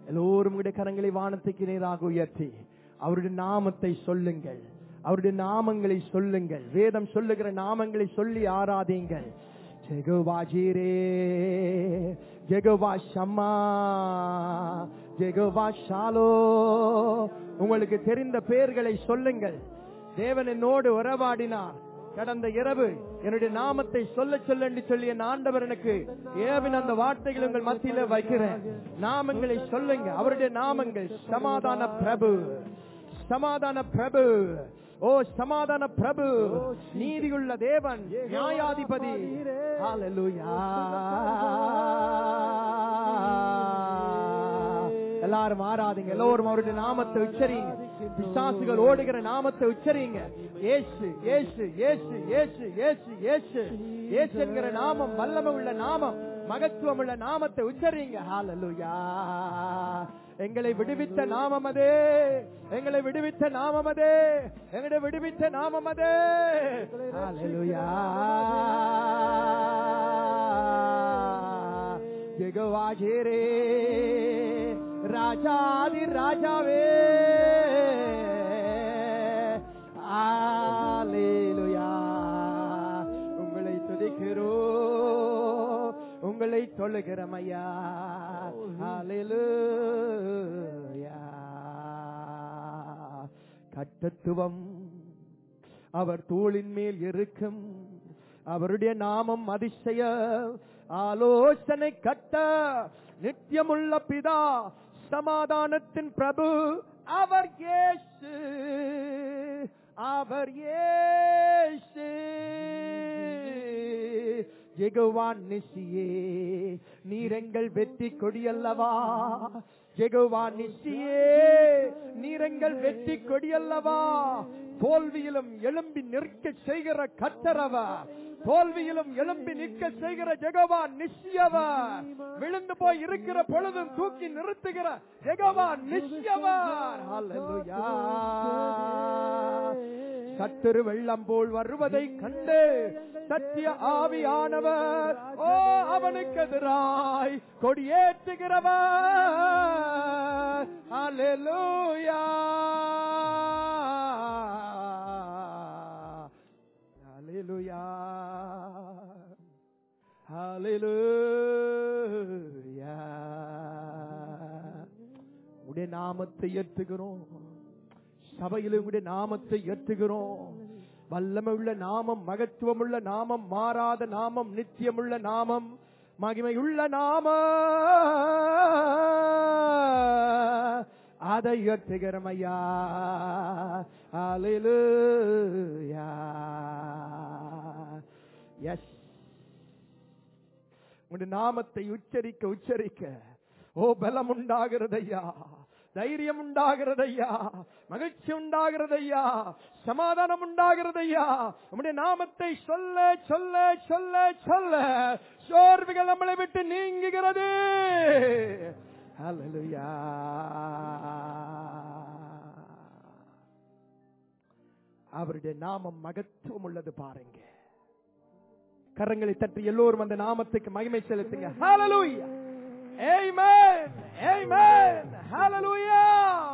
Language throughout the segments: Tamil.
எல்லோரும் உடைய கரங்களை வானத்துக்கு நேராக உயர்த்தி அவருடைய நாமத்தை சொல்லுங்கள் அவருடைய நாமங்களை சொல்லுங்கள் வேதம் சொல்லுகிற நாமங்களை சொல்லி ஆராதிங்கள் ஜெகவா ஜீரே ஜெகவா ஷம்மா ஜெகவா ஷாலோ உங்களுக்கு தெரிந்த பெயர்களை சொல்லுங்கள் தேவன் என்னோடு உறவாடினார் கடந்த இரவு என்னுடைய நாமத்தை சொல்ல சொல்ல என்று சொல்லி என் ஆண்டவர் எனக்கு ஏவின் அந்த வார்த்தைகள் உங்கள் மத்தியில வைக்கிறேன் நாமங்களை சொல்லுங்க அவருடைய நாமங்கள் சமாதான பிரபு சமாதான பிரபு ஓ சமாதான பிரபு நீதியுள்ள தேவன் நியாயாதிபதி ஹalleluya எல்லாரும் ஆராதிங்க எல்லோரும் அவருடைய நாமத்தை உச்சரிங்க பிசாசுகள் ஓடுகிற நாமத்தை உச்சரிங்க ஏசு ஏசு ஏசு ஏசு ஏசு ஏசு ஏசு என்கிற நாமம் வல்லமை உள்ள நாமம் மகத்துவம் உள்ள நாமத்தை உச்சரிங்க ஹalleluya எங்களை விடுவித்த நாமம் அதே எங்களை விடுவித்த நாமம் அதே எங்களை விடுவித்த நாமம் அதே ஹalleluya ஜெகவாஜேரே ராஜாதி ராஜாவே ஹalleluya உங்களை துதிக்கிறோம் உங்களை தொழுகிறோம் ஐயா ஹalleluya கட்டத்துவம் அவர் தோளின் மேல் இருக்கும் அவருடைய நாமம் அதிசய ஆலோசனை கட்ட நித்தியமுள்ள பிதா சமாதானத்தின் பிரபு அவர் இயேசு அவர் இயேசு ஜெகவான் நிசியே நீரெங்கள் வெற்றி கொடியல்லவா ஜெகவான் நிசியே நீரெங்கள் வெற்றி கொடியல்லவா தோல்வியிலும் எழும்பி நிற்க செய்கிற கத்தரவா தோல்வியிலும் எழும்பி நிற்க செய்கிற ஜெகவான் நிச்சயவர் விழுந்து போய் இருக்கிற பொழுதும் தூக்கி நிறுத்துகிற ஜெகவான் நிச்சயவர் ஹalleluya சத்துரு வெள்ளம் போல் வருவதை கண்டு சத்திய ஆவியானவர் ஓ அவனுக்கு எதிராய் கொடியேற்றுகிறவர் ஹalleluya ஹalleluya ஹalleluya உடைய நாமத்தை ஏற்றுகிறோம் சபையில உடைய நாமத்தை ஏற்றுகிறோம் வல்லமை உள்ள நாமம் மகத்துவம் உள்ள நாமம் மாறாத நாமம் நித்தியமுள்ள நாமம் மகிமையுள்ள நாமம் அதை ஏற்றுகிறோம் ஐயா ஹalleluya எஸ் உடைய நாமத்தை உச்சரிக்க உச்சரிக்க ஓ பலம் உண்டாகிறதையா தைரியம் உண்டாகிறதையா மகிழ்ச்சி உண்டாகிறதையா சமாதானம் உண்டாகிறதையா உம்முடைய நாமத்தை சொல்ல சொல்ல சொல்ல சொல்ல சோர்வுகள் நம்மளை விட்டு நீங்குகிறது ஹalleluya அவருடைய நாமம் மகத்துவம் உள்ளது பாருங்க கரங்களை தட்டி எல்லோரும் அந்த நாமத்துக்கு மகிமை செலுத்துங்க ஹalleluya Amen. Amen. Hallelujah.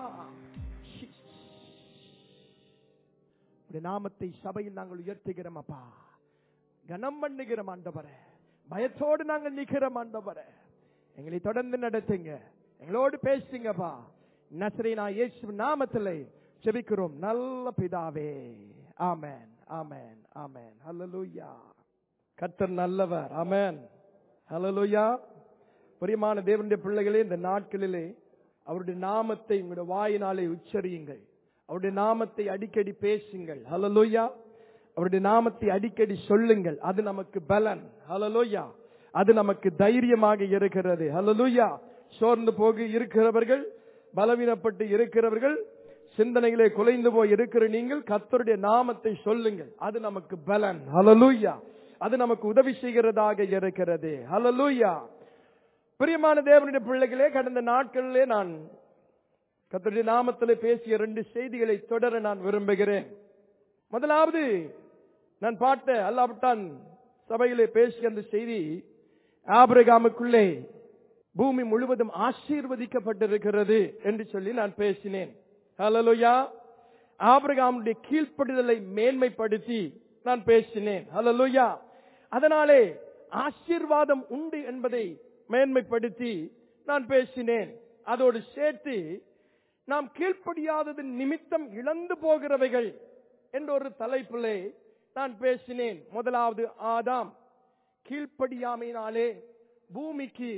உடைய நாமத்தை சபையில் நாங்கள் உயர்த்துகிறோம் அப்பா கனம் பண்ணுகிறோம் ஆண்டவரே பயத்தோடு நாங்கள் நிக்கிறோம் ஆண்டவரே எங்களை தொடர்ந்து நடத்துங்க எங்களோடு பேசுங்கப்பா நசரீனா இயேசு நாமத்திலே ஜெபிக்கிறோம் நல்ல பிதாவே ஆமென் ஆமென் ஆமென் ஹalleluya கர்த்தர் நல்லவர் ஆமென் ஹalleluya பிரியமான தேவனுடைய பிள்ளைகளே இந்த நாட்களிலே அவருடைய நாமத்தை உங்களுடைய வாயினாலே உச்சரியுங்கள் அவருடைய நாமத்தை அடிக்கடி பேசுங்கள் ஹalleluya அவருடைய நாமத்தை அடிக்கடி சொல்லுங்கள் அது நமக்கு பலன் ஹalleluya அது நமக்கு தைரியமாக இருக்கிறது ஹalleluya சோர்ந்து போக இருக்கிறவர்கள் பலவீனப்பட்டு இருக்கிறவர்கள் சிந்தனைகளே குலைந்து போய் இருக்கிற நீங்கள் கர்த்தருடைய நாமத்தை சொல்லுங்கள் அது நமக்கு பலன் ஹalleluya அது நமக்கு உதவி செய்கிறதாக இருக்கிறது ஹalleluya பிரியமான தேவனுடைய பிள்ளைகளே கடந்த நாட்களிலே நான் கர்த்தருடைய நாமத்திலே பேசிய ரெண்டு செய்திகளை தொடர நான் விரும்புகிறேன் முதலாவது நான் பார்த்த அல்லாவிட்டான் சபையிலே பேசிய அந்த செய்தி ஆபிரகாமுக்குள்ளே பூமி முழுவதும் ஆசீர்வதிக்கப்பட்டிருக்கிறது என்று சொல்லி நான் பேசினேன் ஹalleluya ஆபிரகாமுடைய கீழ்ப்படிதலை மேன்மைப்படுத்தி நான் பேசினேன் ஹalleluya அதனாலே ஆசீர்வாதம் உண்டு என்பதை மேன்மைப்படுத்தி நான் பேசினேன் அதோடு சேர்த்து நாம் கீழ்ப்படியாதது நிமித்தம் இழந்து போகிறவைகள் என்ற ஒரு தலைப்பிலே நான் பேசினேன் முதலாவது ஆதாம் கீழ்ப்படியாமையினாலே பூமிக்கு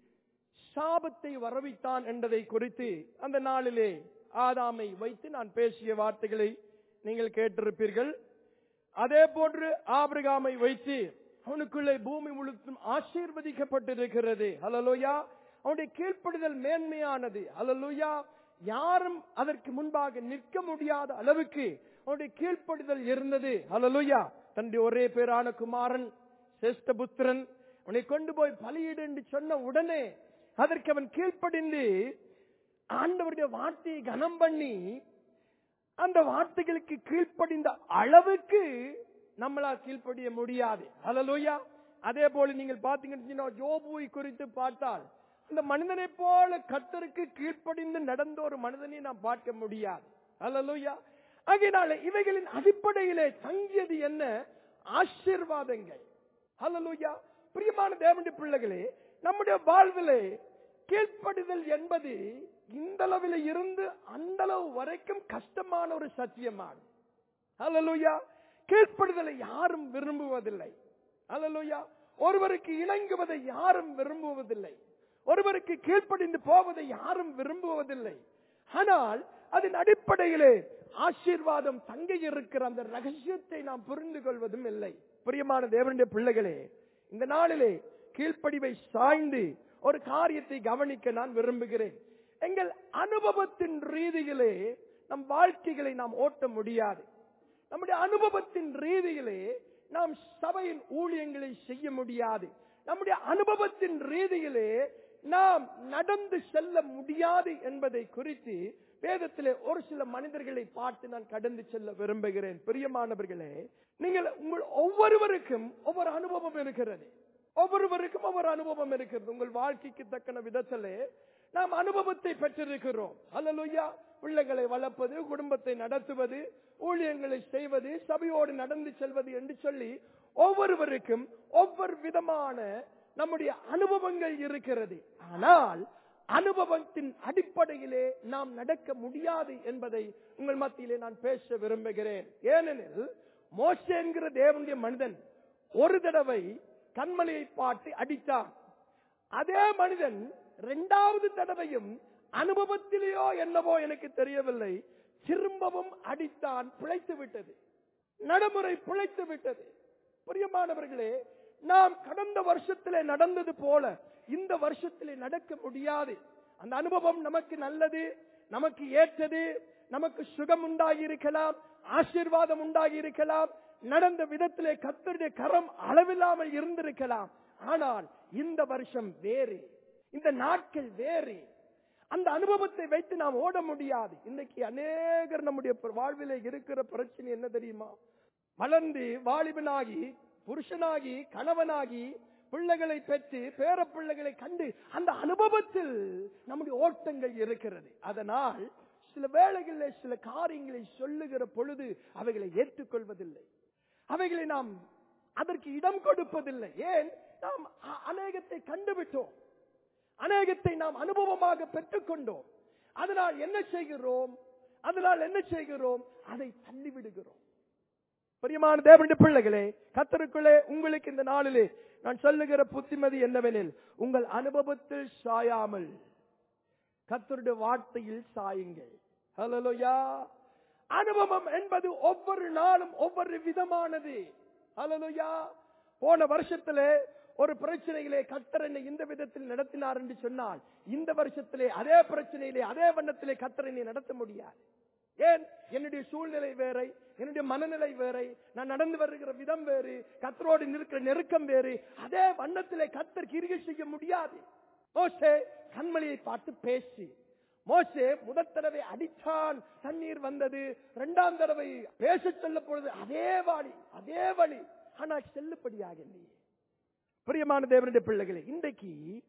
சாபத்தை வரவித்தான் என்பதை குறித்து அந்த நாளிலே ஆதாமை வைத்து நான் பேசிய வார்த்தைகளை நீங்கள் கேட்டிருப்பீர்கள் அதே போன்று ஆபிரகாமை வைத்து அவனுக்குள்ளே பூமி முழுவதும் ஆசீர்வதிக்கப்பட்டிருக்கிறது ஹalleluya அவனுடைய கீழ்ப்படிதல் மேன்மையானது ஹalleluya யாரும் அதற்கு முன்பாக நிற்க முடியாத அளவுக்கு அவனுடைய கீழ்ப்படிதல் இருந்தது ஹalleluya தன்னுடைய ஒரே பேரான குமாரன் சேஷ்டபுத்திரன் அவனை கொண்டு போய் பலியிடு என்று சொன்ன உடனே அதற்கு அவன் கீழ்ப்படிந்து ஆண்டவருடைய வார்த்தையை கனம் பண்ணி அந்த வார்த்தைகளுக்கு கீழ்ப்படிந்த அளவுக்கு நம்மளால் கீழ்ப்படிய முடியாது ஹalleluya அதே போல நீங்கள் பாத்தீங்கன்னா யோபுவை குறித்து பார்த்தால் அந்த மனிதனை போல கத்தருக்கு கீழ்ப்படிந்து நடந்த ஒரு மனிதனை நாம் பார்க்க முடியாது ஹalleluya ஆகையினால இவைகளின் அடிப்படையிலே தங்கியது என்ன ஆசீர்வாதங்கள் ஹalleluya பிரியமான தேவனுடைய பிள்ளைகளே நம்முடைய வாழ்விலே கீழ்ப்படிதல் என்பது இந்த அளவில் இருந்து அந்த அளவு வரைக்கும் கஷ்டமான ஒரு சத்தியமாகும் ஹalleluya கீழ்ப்படுதலை யாரும் விரும்புவதில்லை ஹalleluya ஒருவருக்கு இணங்குவதை யாரும் விரும்புவதில்லை ஒருவருக்கு கீழ்ப்படிந்து போவதை யாரும் விரும்புவதில்லை ஆனால் அதன் அடிப்படையிலே ஆசீர்வாதம் தங்க இருக்கிற அந்த ரகசியத்தை நாம் புரிந்து கொள்வதும் இல்லை பிரியமான தேவனுடைய பிள்ளைகளே இந்த நாளிலே கீழ்ப்படிவை சாய்ந்து ஒரு காரியத்தை கவனிக்க நான் விரும்புகிறேன் எங்கள் அனுபவத்தின் ரீதியிலே நம் வாழ்க்கைகளை நாம் ஓட்ட முடியாது நம்முடைய அனுபவத்தின் ரீதியிலே நாம் சபையின் ஊழியங்களை செய்ய முடியாது நம்முடைய அனுபவத்தின் ரீதியிலே நாம் நடந்து செல்ல முடியாது என்பதை குறித்து வேதத்திலே ஒரு சில மனிதர்களை பார்த்து நான் கடந்து செல்ல விரும்புகிறேன் பிரியமானவர்களே நீங்கள் உங்கள் ஒவ்வொருவருக்கும் ஒவ்வொரு அனுபவம் இருக்கிறது ஒவ்வொருவருக்கும் ஒவ்வொரு அனுபவம் இருக்கிறது உங்கள் வாழ்க்கைக்கு தக்கன விதத்திலே நாம் அனுபவத்தை பெற்றிருக்கிறோம் அல்லலுயா பிள்ளைகளை வளர்ப்பது குடும்பத்தை நடத்துவது ஊழியங்களை செய்வது சபையோடு நடந்து செல்வது என்று சொல்லி ஒவ்வொருவருக்கும் ஒவ்வொரு விதமான நம்முடைய அனுபவங்கள் இருக்கிறது ஆனால் அனுபவத்தின் அடிப்படையிலே நாம் நடக்க முடியாது என்பதை உங்கள் மத்தியிலே நான் பேச விரும்புகிறேன் ஏனெனில் மோசே என்கிற தேவனுடைய மனிதன் ஒரு தடவை கண்மலையை பாட்டு அடித்தான் அதே மனிதன் இரண்டாவது தடவையும் அனுபவத்திலேயோ என்னவோ எனக்கு தெரியவில்லை திரும்பவும் அடித்தான் பிழைத்து விட்டது நடைமுறை பிழைத்து விட்டது பிரியமானவர்களே நாம் கடந்த வருஷத்திலே நடந்தது போல இந்த வருஷத்திலே நடக்க முடியாது அந்த அனுபவம் நமக்கு நல்லது நமக்கு ஏற்றது நமக்கு சுகம் உண்டாகி இருக்கலாம் ஆசீர்வாதம் உண்டாகி இருக்கலாம் நடந்த விதத்திலே கத்தருடைய கரம் அளவில்லாமல் இருந்திருக்கலாம் ஆனால் இந்த வருஷம் வேறு இந்த நாட்கள் வேறு அந்த அனுபவத்தை வைத்து நாம் ஓட முடியாது இன்னைக்கு அநேகர் நம்முடைய வாழ்விலே இருக்கிற பிரச்சனை என்ன தெரியுமா வளர்ந்து வாலிபனாகி புருஷனாகி கணவனாகி பிள்ளைகளை பெற்று பேர பிள்ளைகளை கண்டு அந்த அனுபவத்தில் நம்முடைய ஓட்டங்கள் இருக்கிறது அதனால் சில வேளைகளில் சில காரியங்களை சொல்லுகிற பொழுது அவைகளை ஏற்றுக்கொள்வதில்லை அவைகளை நாம் அதற்கு இடம் கொடுப்பதில்லை ஏன் நாம் அ- அநேகத்தை கண்டுவிட்டோம் அநேகத்தை நாம் அனுபவமாக பெற்றுக்கொண்டோம் அதனால் என்ன செய்கிறோம் அதனால் என்ன செய்கிறோம் அதை தள்ளிவிடுகிறோம் பிரியமான தேவனுடைய பிள்ளைகளே கத்தருக்குள்ளே உங்களுக்கு இந்த நாளிலே நான் சொல்லுகிற புத்திமதி என்னவெனில் உங்கள் அனுபவத்தில் சாயாமல் கத்தருடைய வார்த்தையில் சாயுங்கள் ஹalleluya அனுபவம் என்பது ஒவ்வொரு நாளும் ஒவ்வொரு விதமானது ஹalleluya போன வருஷத்திலே ஒரு பிரச்சனையிலே கத்தர் என்னை இந்த விதத்தில் நடத்தினார் என்று சொன்னால் இந்த வருஷத்திலே அதே பிரச்சனையிலே அதே வண்ணத்திலே கத்தர் என்னை நடத்த முடியாது ஏன் என்னுடைய சூழ்நிலை வேறை என்னுடைய மனநிலை வேறை நான் நடந்து வருகிற விதம் வேறு கத்தரோடு இருக்கிற நெருக்கம் வேறு அதே வண்ணத்திலே கத்தர் கிரிகை செய்ய முடியாது மோசே கண்மணியை பார்த்து பேசி மோசே முதல் தடவை அடித்தான் தண்ணீர் வந்தது இரண்டாம் தடவை பேச சொல்ல பொழுது அதே வழி அதே வழி ஆனால் செல்லுபடியாக இல்லையே பிரியமான தேவனுடைய பிள்ளைகளே இன்றைக்கு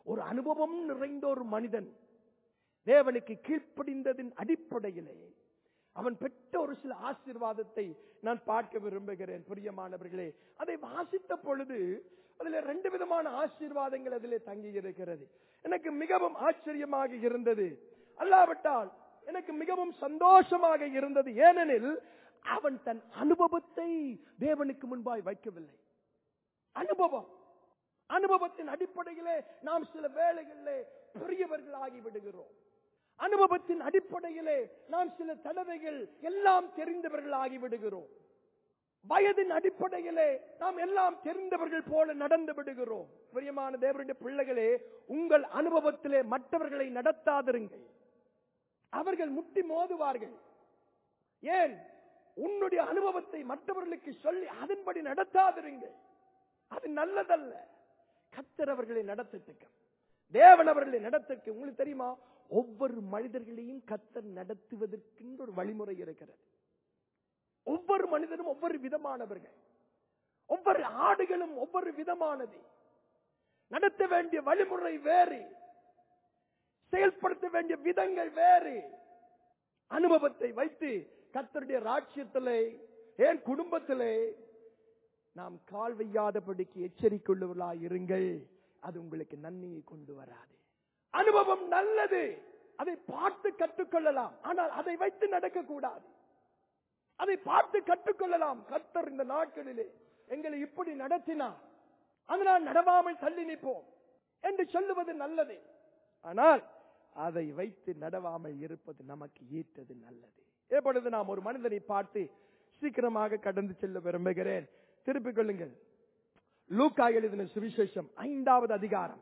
ஒரு அனுபவம் நிறைந்த ஒரு மனிதன் தேவனுக்கு கீழ்ப்படிந்ததின் அடிப்படையிலே அவன் பெற்ற ஒரு சில ஆசீர்வாதத்தை நான் பார்க்க விரும்புகிறேன் பிரியமானவர்களே அதை வாசித்த பொழுது அதுல ரெண்டு விதமான ஆசீர்வாதங்கள் அதிலே தங்கி இருக்கிறது எனக்கு மிகவும் ஆச்சரியமாக இருந்தது அல்லாவிட்டால் எனக்கு மிகவும் சந்தோஷமாக இருந்தது ஏனெனில் அவன் தன் அனுபவத்தை தேவனுக்கு முன்பாய் வைக்கவில்லை அனுபவம் அனுபவத்தின் அடிப்படையிலே நாம் சில வேளைகளிலே பெரியவர்களாகி விடுகிறோம் அனுபவத்தின் அடிப்படையிலே நாம் சில தடவைகள் எல்லாம் தெரிந்தவர்களாகி விடுகிறோம் வயதின் அடிப்படையிலே நாம் எல்லாம் தெரிந்தவர்கள் போல நடந்து விடுகிறோம் பிரியமான தேவருடைய பிள்ளைகளே உங்கள் அனுபவத்திலே மற்றவர்களை நடத்தாதிருங்கள் அவர்கள் முட்டி மோதுவார்கள் ஏன் உன்னுடைய அனுபவத்தை மற்றவர்களுக்கு சொல்லி அதன்படி நடத்தாதிருங்கள் அது நல்லதல்ல கத்தர் அவர்களை நடத்தட்டுக்க தேவன் அவர்களை நடத்தட்டு உங்களுக்கு தெரியுமா ஒவ்வொரு மனிதர்களையும் கத்தர் நடத்துவதற்கென்று ஒரு வழிமுறை இருக்கிறது ஒவ்வொரு மனிதனும் ஒவ்வொரு விதமானவர்கள் ஒவ்வொரு ஆடுகளும் ஒவ்வொரு விதமானது நடத்த வேண்டிய வழிமுறை வேறு செயல்படுத்த வேண்டிய விதங்கள் வேறு அனுபவத்தை வைத்து கத்தருடைய ராட்சியத்திலே ஏன் குடும்பத்திலே நாம் கால் வையாதபடிக்கு எச்சரிக்கையுள்ளவர்களாய் இருங்கள் அது உங்களுக்கு நன்மையை கொண்டு வராது அனுபவம் நல்லது அதை பார்த்து கற்றுக்கொள்ளலாம் ஆனால் அதை வைத்து நடக்கக்கூடாது அதை பார்த்து கற்றுக்கொள்ளலாம் கர்த்தர் இந்த நாட்களிலே எங்களை இப்படி நடத்தினார் அதனால் நடவாமல் தள்ளி நிற்போம் என்று சொல்லுவது நல்லது ஆனால் அதை வைத்து நடவாமல் இருப்பது நமக்கு ஏற்றது நல்லது எப்பொழுது நாம் ஒரு மனிதனை பார்த்து சீக்கிரமாக கடந்து செல்ல விரும்புகிறேன் திருப்பிக் கொள்ளுங்கள் லூக்கா எழுதின சுவிசேஷம் ஐந்தாவது அதிகாரம்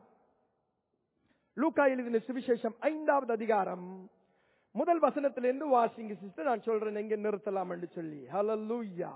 லூக்கா எழுதின சுவிசேஷம் ஐந்தாவது அதிகாரம் முதல் வசனத்திலிருந்து வாசிங்க சிஸ்டர் நான் சொல்றேன் எங்க நிறுத்தலாம் என்று சொல்லி ஹalleluya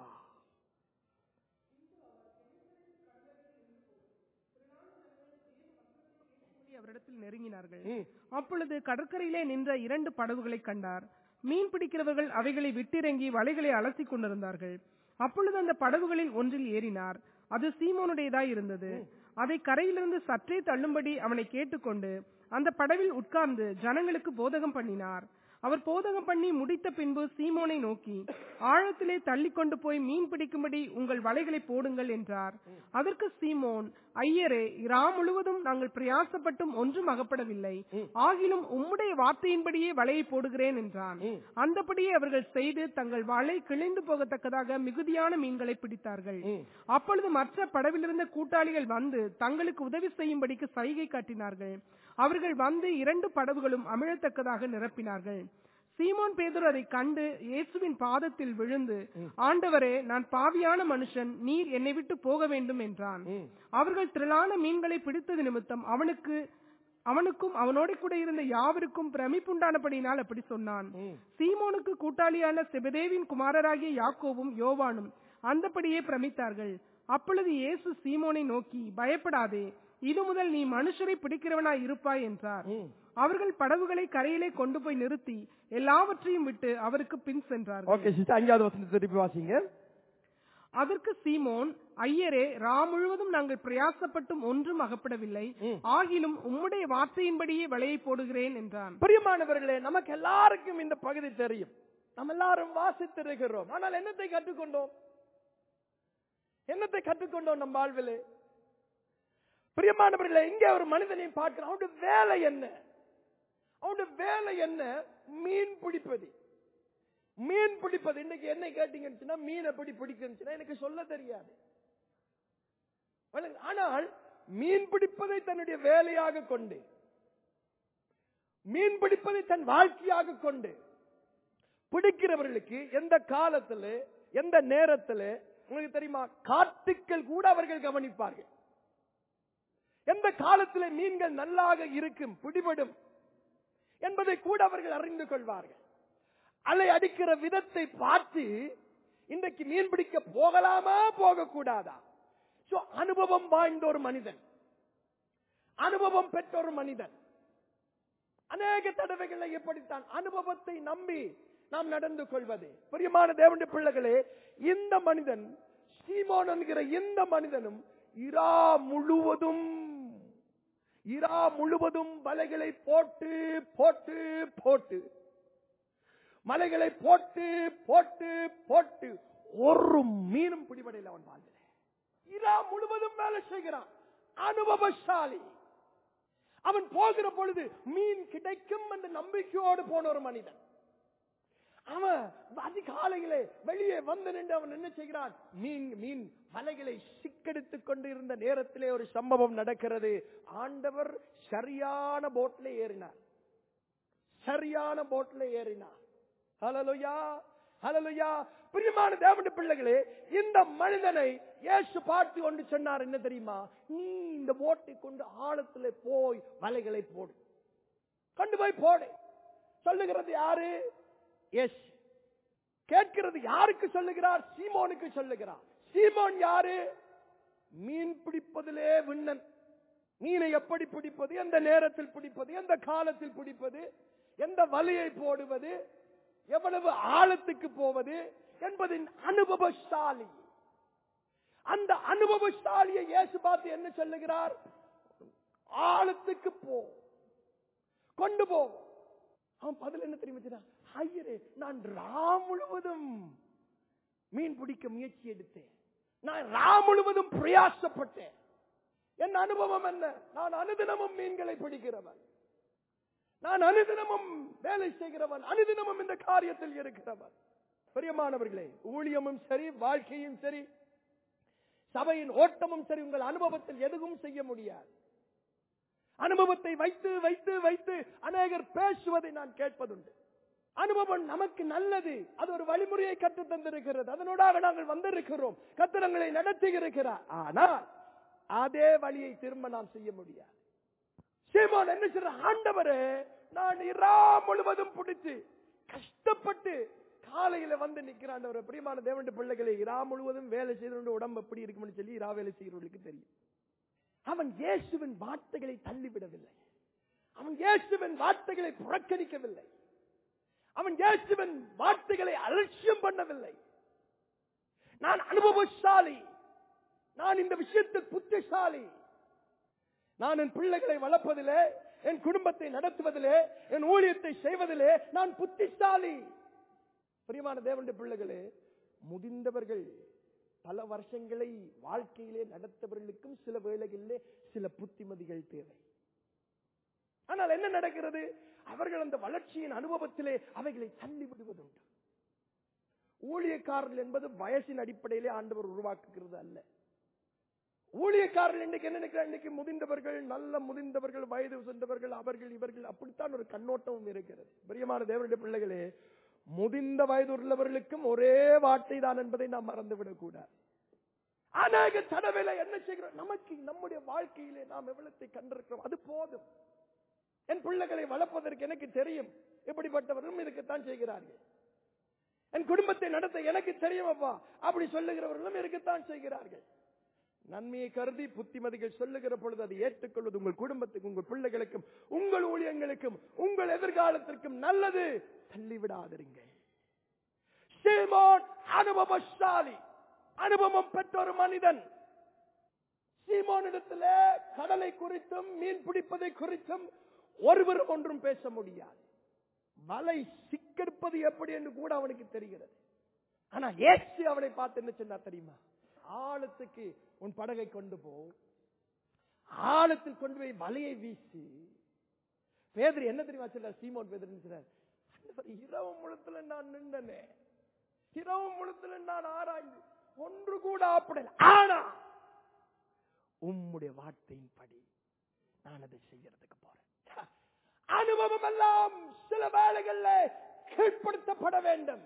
அவரிடத்தில் நெருங்கினார்கள் ம். அப்பொழுது கடற்கரையிலே நின்ற இரண்டு படகுகளை கண்டார் மீன் பிடிக்கிறவர்கள் அவைகளை விட்டிறங்கி வலைகளை அலசிக் கொண்டிருந்தார்கள் அப்பொழுது அந்த படகுகளில் ஒன்றில் ஏறினார் அது சீமோனுடையதாய் இருந்தது அதை கரையிலிருந்து சற்றே தள்ளும்படி அவனை கேட்டுக்கொண்டு அந்த படவில் உட்கார்ந்து ஜனங்களுக்கு போதகம் பண்ணினார் அவர் போதகம் பண்ணி முடித்த பின்பு சீமோனை நோக்கி ஆழத்திலே தள்ளிக் கொண்டு போய் மீன் பிடிக்கும்படி உங்கள் வலைகளை போடுங்கள் என்றார் அதற்கு சீமோன் ஐயரே இரா முழுவதும் நாங்கள் பிரயாசப்பட்டும் ஒன்றும் அகப்படவில்லை ஆகிலும் உம்முடைய வார்த்தையின்படியே வலையை போடுகிறேன் என்றான் ம். அந்தபடியே அவர்கள் செய்து தங்கள் வலை கிழிந்து போகத்தக்கதாக மிகுதியான மீன்களை பிடித்தார்கள் ம். அப்பொழுது மற்ற படவிலிருந்த கூட்டாளிகள் வந்து தங்களுக்கு உதவி செய்யும்படிக்கு சைகை காட்டினார்கள் அவர்கள் வந்து இரண்டு படவுகளும் அமிழத்தக்கதாக நிரப்பினார்கள் சீமோன் பேதுரு அதை கண்டு இயேசுவின் பாதத்தில் விழுந்து ஆண்டவரே நான் பாவியான மனுஷன் நீர் என்னை விட்டு போக வேண்டும் என்றான் ம். அவர்கள் திரளான மீன்களை பிடித்தது நிமித்தம் அவனுக்கு அவனுக்கும் அவனோட கூட இருந்த யாவருக்கும் பிரமிப்புண்டானபடியினால் அப்படி சொன்னான் ம். சீமோனுக்கு கூட்டாளியான செபதேவின் குமாரராகிய யாக்கோவும் யோவானும் அந்தபடியே பிரமித்தார்கள் அப்பொழுது இயேசு சீமோனை நோக்கி பயப்படாதே இது முதல் நீ மனுஷரை பிடிக்கிறவனாய் இருப்பாய் என்றார் ம். அவர்கள் படகுகளை கரையிலே கொண்டு போய் நிறுத்தி எல்லாவற்றையும் விட்டு அவருக்கு பின் சென்றார்கள் ஓகே சிஸ்டர் அஞ்சாவது வசனத்தை திருப்பி வாசிங்க அதற்கு சீமோன் ஐயரே ரா முழுவதும் நாங்கள் பிரயாசப்பட்டும் ஒன்றும் அகப்படவில்லை ம். ஆகிலும் உம்முடைய வார்த்தையின்படியே வலையை போடுகிறேன் என்றான் பிரியமானவர்களே நமக்கு எல்லாருக்கும் இந்த பகுதி தெரியும் நம்ம எல்லாரும் வாசித்திருக்கிறோம் ஆனால் என்னத்தை கற்றுக்கொண்டோம் என்னத்தை கற்றுக்கொண்டோம் நம் வாழ்விலே பிரியமானவர்களே இங்கே ஒரு மனிதனை பார்க்கிறோம் அவனுடைய வேலை என்ன அவனுடைய வேலை என்ன மீன் பிடிப்பது மீன் பிடிப்பது இன்னைக்கு என்ன கேட்டீங்கன்னு சொன்னா மீன் எப்படி பிடிக்கணும்னு சொன்னா எனக்கு சொல்ல தெரியாது ஆனால் மீன் பிடிப்பதை தன்னுடைய வேலையாக கொண்டு மீன் பிடிப்பதை தன் வாழ்க்கையாக கொண்டு பிடிக்கிறவர்களுக்கு எந்த காலத்துல எந்த நேரத்துல உங்களுக்கு தெரியுமா காட்டுக்கள் கூட அவர்கள் கவனிப்பார்கள் எந்த காலத்துல மீன்கள் நல்லாக இருக்கும் பிடிபடும் என்பதை கூட அவர்கள் அறிந்து கொள்வார்கள் அலை அடிக்கிற விதத்தை பார்த்து இன்றைக்கு மீன் பிடிக்க போகலாமா போகக்கூடாதா சோ அனுபவம் வாய்ந்த ஒரு மனிதன் அனுபவம் பெற்ற ஒரு மனிதன் அநேக தடவைகளை எப்படித்தான் அனுபவத்தை நம்பி நாம் நடந்து கொள்வது பிரியமான தேவனுடைய பிள்ளைகளே இந்த மனிதன் சீமோன் என்கிற இந்த மனிதனும் இரா முழுவதும் இரா முழுவதும் வலைகளை போட்டு போட்டு போட்டு மலைகளை போட்டு போட்டு போட்டு ஒரு மீனும் பிடிபடையில் அவன் வாழ்ந்தது இரா முழுவதும் வேலை செய்கிறான் அனுபவசாலி அவன் போகிற பொழுது மீன் கிடைக்கும் என்ற நம்பிக்கையோடு போன ஒரு மனிதன் அவன் அதிகாலையிலே வெளியே வந்து நின்று அவன் என்ன செய்கிறான் மீன் மீன் வலைகளை சிக்கெடுத்துக் கொண்டு இருந்த நேரத்திலே ஒரு சம்பவம் நடக்கிறது ஆண்டவர் சரியான போட்ல ஏறினார் சரியான போட்ல ஏறினார் ஹலலுயா ஹலலுயா பிரியமான தேவனுடைய பிள்ளைகளே இந்த மனிதனை இயேசு பார்த்து கொண்டு சொன்னார் என்ன தெரியுமா நீ இந்த போட்டை கொண்டு ஆழத்துல போய் வலைகளை போடு கொண்டு போய் போடு சொல்லுகிறது யாரு எஸ் கேட்கிறது யாருக்கு சொல்லுகிறார் சீமோனுக்கு சொல்லுகிறார் சீமோன் யாரு மீன் பிடிப்பதிலே விண்ணன் மீனை எப்படி பிடிப்பது எந்த நேரத்தில் பிடிப்பது எந்த காலத்தில் பிடிப்பது எந்த வலையை போடுவது எவ்வளவு ஆழத்துக்கு போவது என்பதின் அனுபவசாலி அந்த அனுபவசாலியை இயேசு பார்த்து என்ன சொல்லுகிறார் ஆழத்துக்கு போ கொண்டு போ அவன் பதில் என்ன தெரியுமா சொன்னான்? ஐயரே நான் ரா முழுவதும் மீன் பிடிக்க முயற்சி எடுத்தேன் நான் ரா முழுவதும் பிரயாசப்பட்டேன் என் அனுபவம் என்ன நான் அனுதினமும் மீன்களை பிடிக்கிறவன் நான் அனுதினமும் வேலை செய்கிறவன் அனுதினமும் இந்த காரியத்தில் இருக்கிறவன் பிரியமானவர்களே ஊழியமும் சரி வாழ்க்கையும் சரி சபையின் ஓட்டமும் சரி உங்கள் அனுபவத்தில் எதுவும் செய்ய முடியாது அனுபவத்தை வைத்து வைத்து வைத்து அநேகர் பேசுவதை நான் கேட்பதுண்டு அனுபவம் நமக்கு நல்லது அது ஒரு வழிமுறையை கற்று தந்திருக்கிறது அதனூடாக நாங்கள் வந்திருக்கிறோம் கத்திரங்களை நடத்தி இருக்கிறார் ஆனால் அதே வழியை திரும்ப நாம் செய்ய முடியாது சீமோன் என்ன சொல்ற ஆண்டவரே நான் இரா முழுவதும் பிடிச்சு கஷ்டப்பட்டு காலையில வந்து நிக்கிறான் ஒரு பிரியமான தேவனுடைய பிள்ளைகளை இரா முழுவதும் வேலை செய்தவனுடைய உடம்பு எப்படி இருக்கும்னு சொல்லி இரா வேலை செய்கிறவர்களுக்கு தெரியும் அவன் இயேசுவின் வார்த்தைகளை தள்ளிவிடவில்லை அவன் இயேசுவின் வார்த்தைகளை புறக்கணிக்கவில்லை அவன் இயேசுவின் வார்த்தைகளை அலட்சியம் பண்ணவில்லை நான் அனுபவசாலி நான் இந்த விஷயத்தில் புத்திசாலி நான் என் பிள்ளைகளை வளர்ப்பதிலே என் குடும்பத்தை நடத்துவதிலே என் ஊழியத்தை செய்வதிலே நான் புத்திசாலி பிரியமான தேவனுடைய பிள்ளைகளே முதிர்ந்தவர்கள் பல வருஷங்களை வாழ்க்கையிலே நடத்தவர்களுக்கும் சில வேளைகளிலே சில புத்திமதிகள் தேவை ஆனால் என்ன நடக்கிறது அவர்கள் அந்த வளர்ச்சியின் அனுபவத்திலே அவைகளை தள்ளி விடுவதுண்டு ஊழியக்காரர்கள் என்பது வயசின் அடிப்படையிலே ஆண்டவர் உருவாக்குகிறது அல்ல ஊழியக்காரர்கள் இன்னைக்கு என்ன நினைக்கிறார் இன்னைக்கு முதிர்ந்தவர்கள் நல்ல முதிர்ந்தவர்கள் வயது சென்றவர்கள் அவர்கள் இவர்கள் அப்படித்தான் ஒரு கண்ணோட்டமும் இருக்கிறது பிரியமான தேவனுடைய பிள்ளைகளே முதிர்ந்த வயது உள்ளவர்களுக்கும் ஒரே வார்த்தை தான் என்பதை நாம் மறந்துவிடக் கூடாது அநேக தடவையில என்ன செய்கிறோம் நமக்கு நம்முடைய வாழ்க்கையிலே நாம் எவ்வளத்தை கண்டிருக்கிறோம் அது போதும் என் பிள்ளைகளை வளர்ப்பதற்கு எனக்கு தெரியும் இப்படிப்பட்டவர்களும் இருக்கத்தான் செய்கிறார்கள் என் குடும்பத்தை நடத்த எனக்கு தெரியும் அப்பா அப்படி சொல்லுகிறவர்களும் இருக்கத்தான் செய்கிறார்கள் நன்மையை கருதி புத்திமதிகள் சொல்லுகிற பொழுது அதை ஏற்றுக்கொள்வது உங்கள் குடும்பத்துக்கும் உங்கள் பிள்ளைகளுக்கும் உங்கள் ஊழியங்களுக்கும் உங்கள் எதிர்காலத்திற்கும் நல்லது தள்ளிவிடாதிருங்கள் சீமோன் அனுபவசாலி அனுபவம் பெற்ற ஒரு மனிதன் சீமோனிடத்துல கடலை குறித்தும் மீன் பிடிப்பதை குறித்தும் ஒருவரும் ஒன்றும் பேச முடியாது வலை சிக்கெடுப்பது எப்படி என்று கூட அவனுக்கு தெரிகிறது ஆனா ஏசு அவனை பார்த்து என்ன சொன்னா தெரியுமா ஆழத்துக்கு உன் படகை கொண்டு போ ஆழத்தில் கொண்டு போய் வலையை வீசி பேதரி என்ன தெரியுமா சொல்ற சீமோன் பேதரி சொல்றார் "ஆண்டவரே, இரவு முழுத்துல நான் நின்றனே இரவு முழுத்துல நான் ஆராய்ந்து ஒன்று கூட ஆப்படல ஆனா உம்முடைய வார்த்தையின் படி நான் அதை செய்யறதுக்கு போறேன் அனுபவம் எல்லாம் சில வேளைகள்ல கீழ்ப்படுத்தப்பட வேண்டும்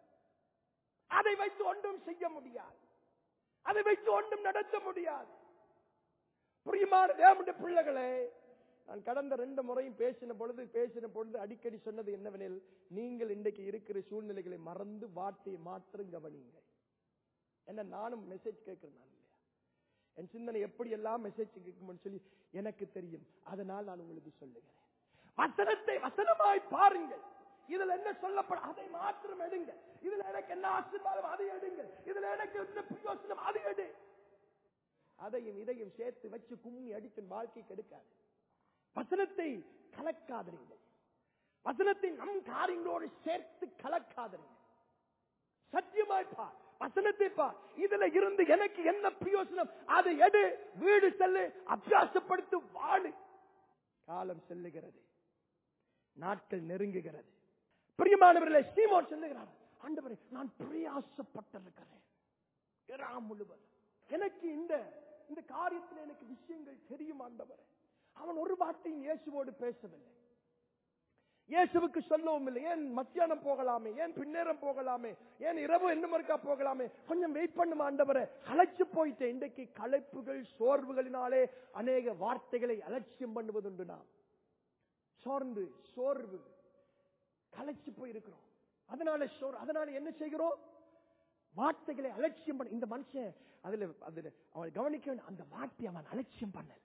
அதை வைத்து ஒன்றும் செய்ய முடியாது அதை வைத்து ஒன்றும் நடத்த முடியாது பிரியமான தேவனுடைய பிள்ளைகளே நான் கடந்த ரெண்டு முறையும் பேசின பொழுது பேசின பொழுது அடிக்கடி சொன்னது என்னவெனில் நீங்கள் இன்றைக்கு இருக்கிற சூழ்நிலைகளை மறந்து வார்த்தையை மாற்றம் கவனிங்கள் என்ன நானும் மெசேஜ் கேட்கிறேன் நான் இல்லையா என் சிந்தனை எப்படி எல்லாம் மெசேஜ் கேட்கும்னு சொல்லி எனக்கு தெரியும் அதனால் நான் உங்களுக்கு சொல்லுகிறேன் வசனத்தை வசனமாய் பாருங்கள் இதுல என்ன சொல்லப்பட அதை மாத்திரம் எடுங்க இதுல எனக்கு என்ன ஆசீர்வாதம் அதை எடுங்க இதுல எனக்கு என்ன பிரயோசனம் அதை எடு அதையும் இதையும் சேர்த்து வச்சு கும்மி அடித்து வாழ்க்கை கெடுக்காது வசனத்தை கலக்காதீர்கள் வசனத்தை நம் காரியங்களோடு சேர்த்து கலக்காதீர்கள் சத்தியமாய் பார் வசனத்தை பார் இதுல இருந்து எனக்கு என்ன பிரயோசனம் அதை எடு வீடு செல்லு அபியாசப்படுத்து வாழு காலம் செல்லுகிறது நாட்கள் நெருங்குகிறது பிரியமானவர்களே சீமோன் சொல்லுகிறார் ஆண்டவரே நான் பிரயாசப்பட்டிருக்கிறேன் இரா முழுவதும் எனக்கு இந்த இந்த காரியத்தில் எனக்கு விஷயங்கள் தெரியும் ஆண்டவரே அவன் ஒரு வார்த்தையும் இயேசுவோடு பேசவில்லை இயேசுவுக்கு சொல்லவும் இல்லை ஏன் மத்தியானம் போகலாமே ஏன் பின்னேரம் போகலாமே ஏன் இரவு என்ன மறுக்கா போகலாமே கொஞ்சம் வெயிட் பண்ணும் ஆண்டவரை களைச்சு போயிட்டேன் இன்றைக்கு களைப்புகள் சோர்வுகளினாலே அநேக வார்த்தைகளை அலட்சியம் பண்ணுவதுண்டு நாம் சோர்ந்து சோர்வு களைச்சு போயிருக்கிறோம் அதனால சோர் அதனால என்ன செய்கிறோம் வார்த்தைகளை அலட்சியம் பண்ண இந்த மனுஷன் அதுல அதுல அவன் கவனிக்க வேண்டிய அந்த வார்த்தை அவன் அலட்சியம் பண்ணல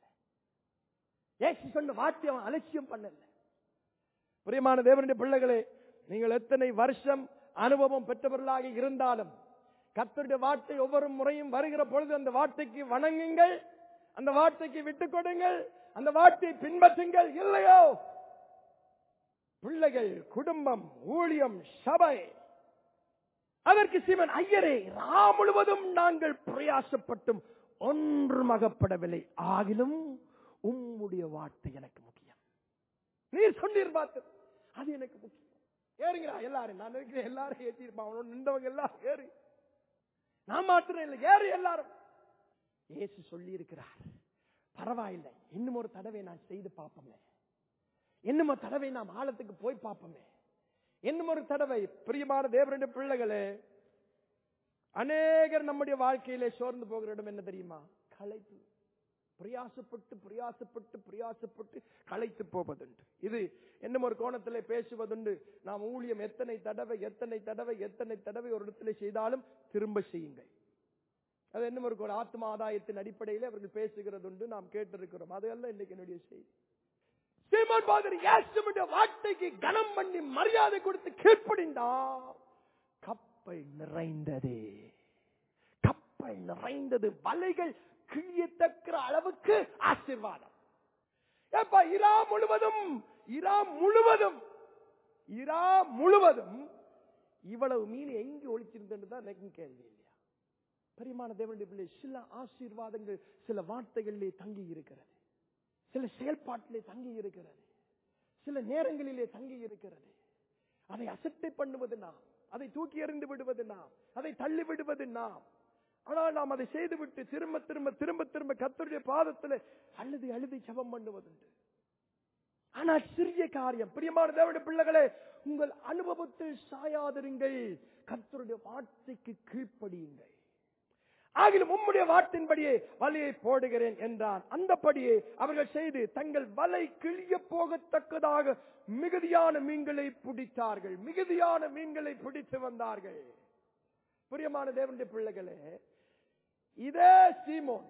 ஏசு சொன்ன வார்த்தை அவன் அலட்சியம் பண்ணல பிரியமான தேவனுடைய பிள்ளைகளே நீங்கள் எத்தனை வருஷம் அனுபவம் பெற்றவர்களாக இருந்தாலும் கர்த்தருடைய வார்த்தை ஒவ்வொரு முறையும் வருகிற பொழுது அந்த வார்த்தைக்கு வணங்குங்கள் அந்த வார்த்தைக்கு விட்டுக் கொடுங்கள் அந்த வார்த்தையை பின்பற்றுங்கள் இல்லையோ பிள்ளைகள் குடும்பம் ஊழியம் சபை அதற்கு சிவன் ஐயரே ரா முழுவதும் நாங்கள் பிரயாசப்பட்டும் ஒன்றும் அகப்படவில்லை ஆகிலும் உம்முடைய வார்த்தை எனக்கு முக்கியம் நீர் சொன்னீர் பார்த்து அது எனக்கு முக்கியம் ஏறுங்களா எல்லாரும் நான் இருக்கிற எல்லாரும் ஏற்றிருப்பான் அவனோட நின்றவங்க எல்லாரும் ஏறு நான் மாத்திரம் இல்லை ஏறு எல்லாரும் இயேசு சொல்லி இருக்கிறார் பரவாயில்லை இன்னும் ஒரு தடவை நான் செய்து பார்ப்போமே இன்னும் ஒரு தடவை நாம் ஆழத்துக்கு போய் பார்ப்போமே இன்னும் ஒரு தடவை பிரியமான தேவனுடைய பிள்ளைகளே அநேகர் நம்முடைய வாழ்க்கையிலே சோர்ந்து போகிற இடம் என்ன தெரியுமா களைப்பு பிரயாசப்பட்டு பிரயாசப்பட்டு பிரயாசப்பட்டு களைத்து போவதுண்டு இது இன்னும் ஒரு கோணத்திலே பேசுவதுண்டு நாம் ஊழியம் எத்தனை தடவை எத்தனை தடவை எத்தனை தடவை ஒரு இடத்துல செய்தாலும் திரும்ப செய்யுங்கள் அது இன்னும் ஒரு ஒரு ஆத்ம ஆதாயத்தின் அடிப்படையில் அவர்கள் பேசுகிறதுண்டு நாம் கேட்டிருக்கிறோம் அதெல்லாம் இன்னைக்கு என்னுடைய செய்தி சீமான் பாதர் இயேசுவின் வார்த்தைக்கு கனம் பண்ணி மரியாதை கொடுத்து கீழ்ப்படிந்தா கப்பல் நிறைந்தது கப்பல் நிறைந்தது வலைகள் கிழியத்தக்கிற அளவுக்கு ஆசீர்வாதம் ஏப்பா இரா முழுவதும் இரா முழுவதும் இரா முழுவதும் இவ்வளவு மீன் எங்க ஒழிச்சிருந்தது தான் எனக்கு கேள்வி இல்லையா பெரியமான தேவனுடைய பிள்ளை சில ஆசீர்வாதங்கள் சில வார்த்தைகளிலே தங்கி இருக்கிறது சில செயல்பாட்டிலே தங்கி இருக்கிறது சில நேரங்களிலே தங்கி இருக்கிறது அதை அசட்டை பண்ணுவது நாம் அதை தூக்கி எறிந்து விடுவது நாம் அதை தள்ளி விடுவது நாம் ஆனால் நாம் அதை செய்துவிட்டு திரும்ப திரும்ப திரும்ப திரும்ப கத்தருடைய பாதத்தில் அழுது அழுது ஜபம் பண்ணுவதுண்டு ஆனால் சிறிய காரியம் பிரியமான தேவனுடைய பிள்ளைகளே உங்கள் அனுபவத்தில் சாயாதிருங்கள் கத்தருடைய வார்த்தைக்கு கீழ்ப்படியுங்கள் ஆகிலும் உம்முடைய வார்த்தையின்படியே வலையை போடுகிறேன் என்றான் அந்தபடியே அவர்கள் செய்து தங்கள் வலை கிழிய போகத்தக்கதாக மிகுதியான மீன்களை பிடித்தார்கள் மிகுதியான மீன்களை பிடித்து வந்தார்கள் பிரியமான தேவனுடைய பிள்ளைகளே இதே சீமோன்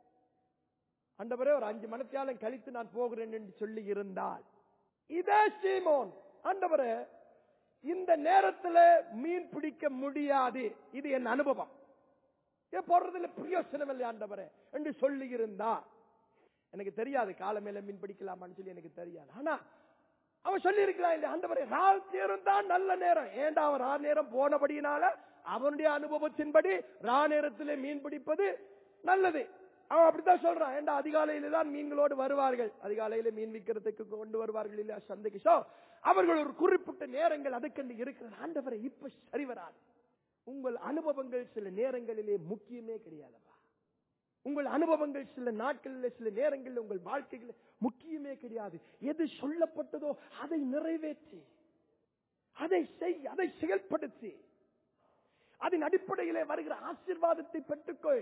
அண்டவரே ஒரு அஞ்சு மணத்தியாலும் கழித்து நான் போகிறேன் என்று சொல்லி இருந்தால் இதே சீமோன் ஆண்டவரே இந்த நேரத்தில் மீன் பிடிக்க முடியாது இது என் அனுபவம் ஏன் போடுறதுல பிரயோசனம் இல்லை ஆண்டவரே என்று சொல்லி இருந்தா எனக்கு தெரியாது காலமேல மீன் பிடிக்கலாமான்னு சொல்லி எனக்கு தெரியாது ஆனா அவன் சொல்லி இருக்கலாம் இல்ல ஆண்டவரே ரால் நேரம் தான் நல்ல நேரம் ஏண்டா அவன் ரா நேரம் போனபடியினால அவனுடைய அனுபவத்தின்படி ரா நேரத்திலே மீன் பிடிப்பது நல்லது அவன் அப்படித்தான் சொல்றான் ஏண்டா அதிகாலையில தான் மீன்களோடு வருவார்கள் அதிகாலையில மீன் விற்கிறதுக்கு கொண்டு வருவார்கள் இல்லையா சந்தைக்கு சோ அவர்கள் ஒரு குறிப்பிட்ட நேரங்கள் அதுக்கென்று இருக்கிற ஆண்டவரை இப்ப சரி வராது உங்கள் அனுபவங்கள் சில நேரங்களிலே முக்கியமே கிடையாதப்பா உங்கள் அனுபவங்கள் சில நாட்களில் சில நேரங்களில் உங்கள் வாழ்க்கையில் முக்கியமே கிடையாது எது சொல்லப்பட்டதோ அதை நிறைவேற்றி அதை செய் அதை செயல்படுத்தி அதன் அடிப்படையிலே வருகிற ஆசீர்வாதத்தை பெற்றுக்கொள்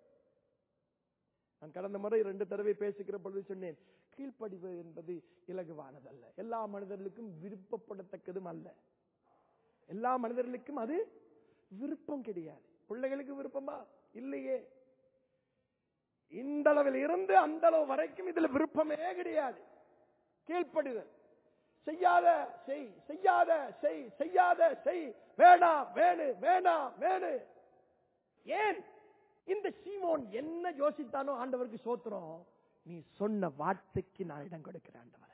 நான் கடந்த முறை ரெண்டு தடவை பேசுகிற பொழுது சொன்னேன் கீழ்ப்படிவு என்பது இலகுவானதல்ல எல்லா மனிதர்களுக்கும் விருப்பப்படத்தக்கதும் அல்ல எல்லா மனிதர்களுக்கும் அது விருப்பம் கிடையாது பிள்ளைகளுக்கு விருப்பமா இல்லையே இந்த அளவில் இருந்து அந்த அளவு வரைக்கும் இதுல விருப்பமே கிடையாது கீழ்ப்படுதல் செய்யாத செய் செய்யாத செய் செய்யாத செய் வேணாம் வேணு வேணாம் வேணு ஏன் இந்த சீமோன் என்ன யோசித்தானோ ஆண்டவருக்கு சோத்திரம் நீ சொன்ன வார்த்தைக்கு நான் இடம் கொடுக்கிறேன் ஆண்டவரே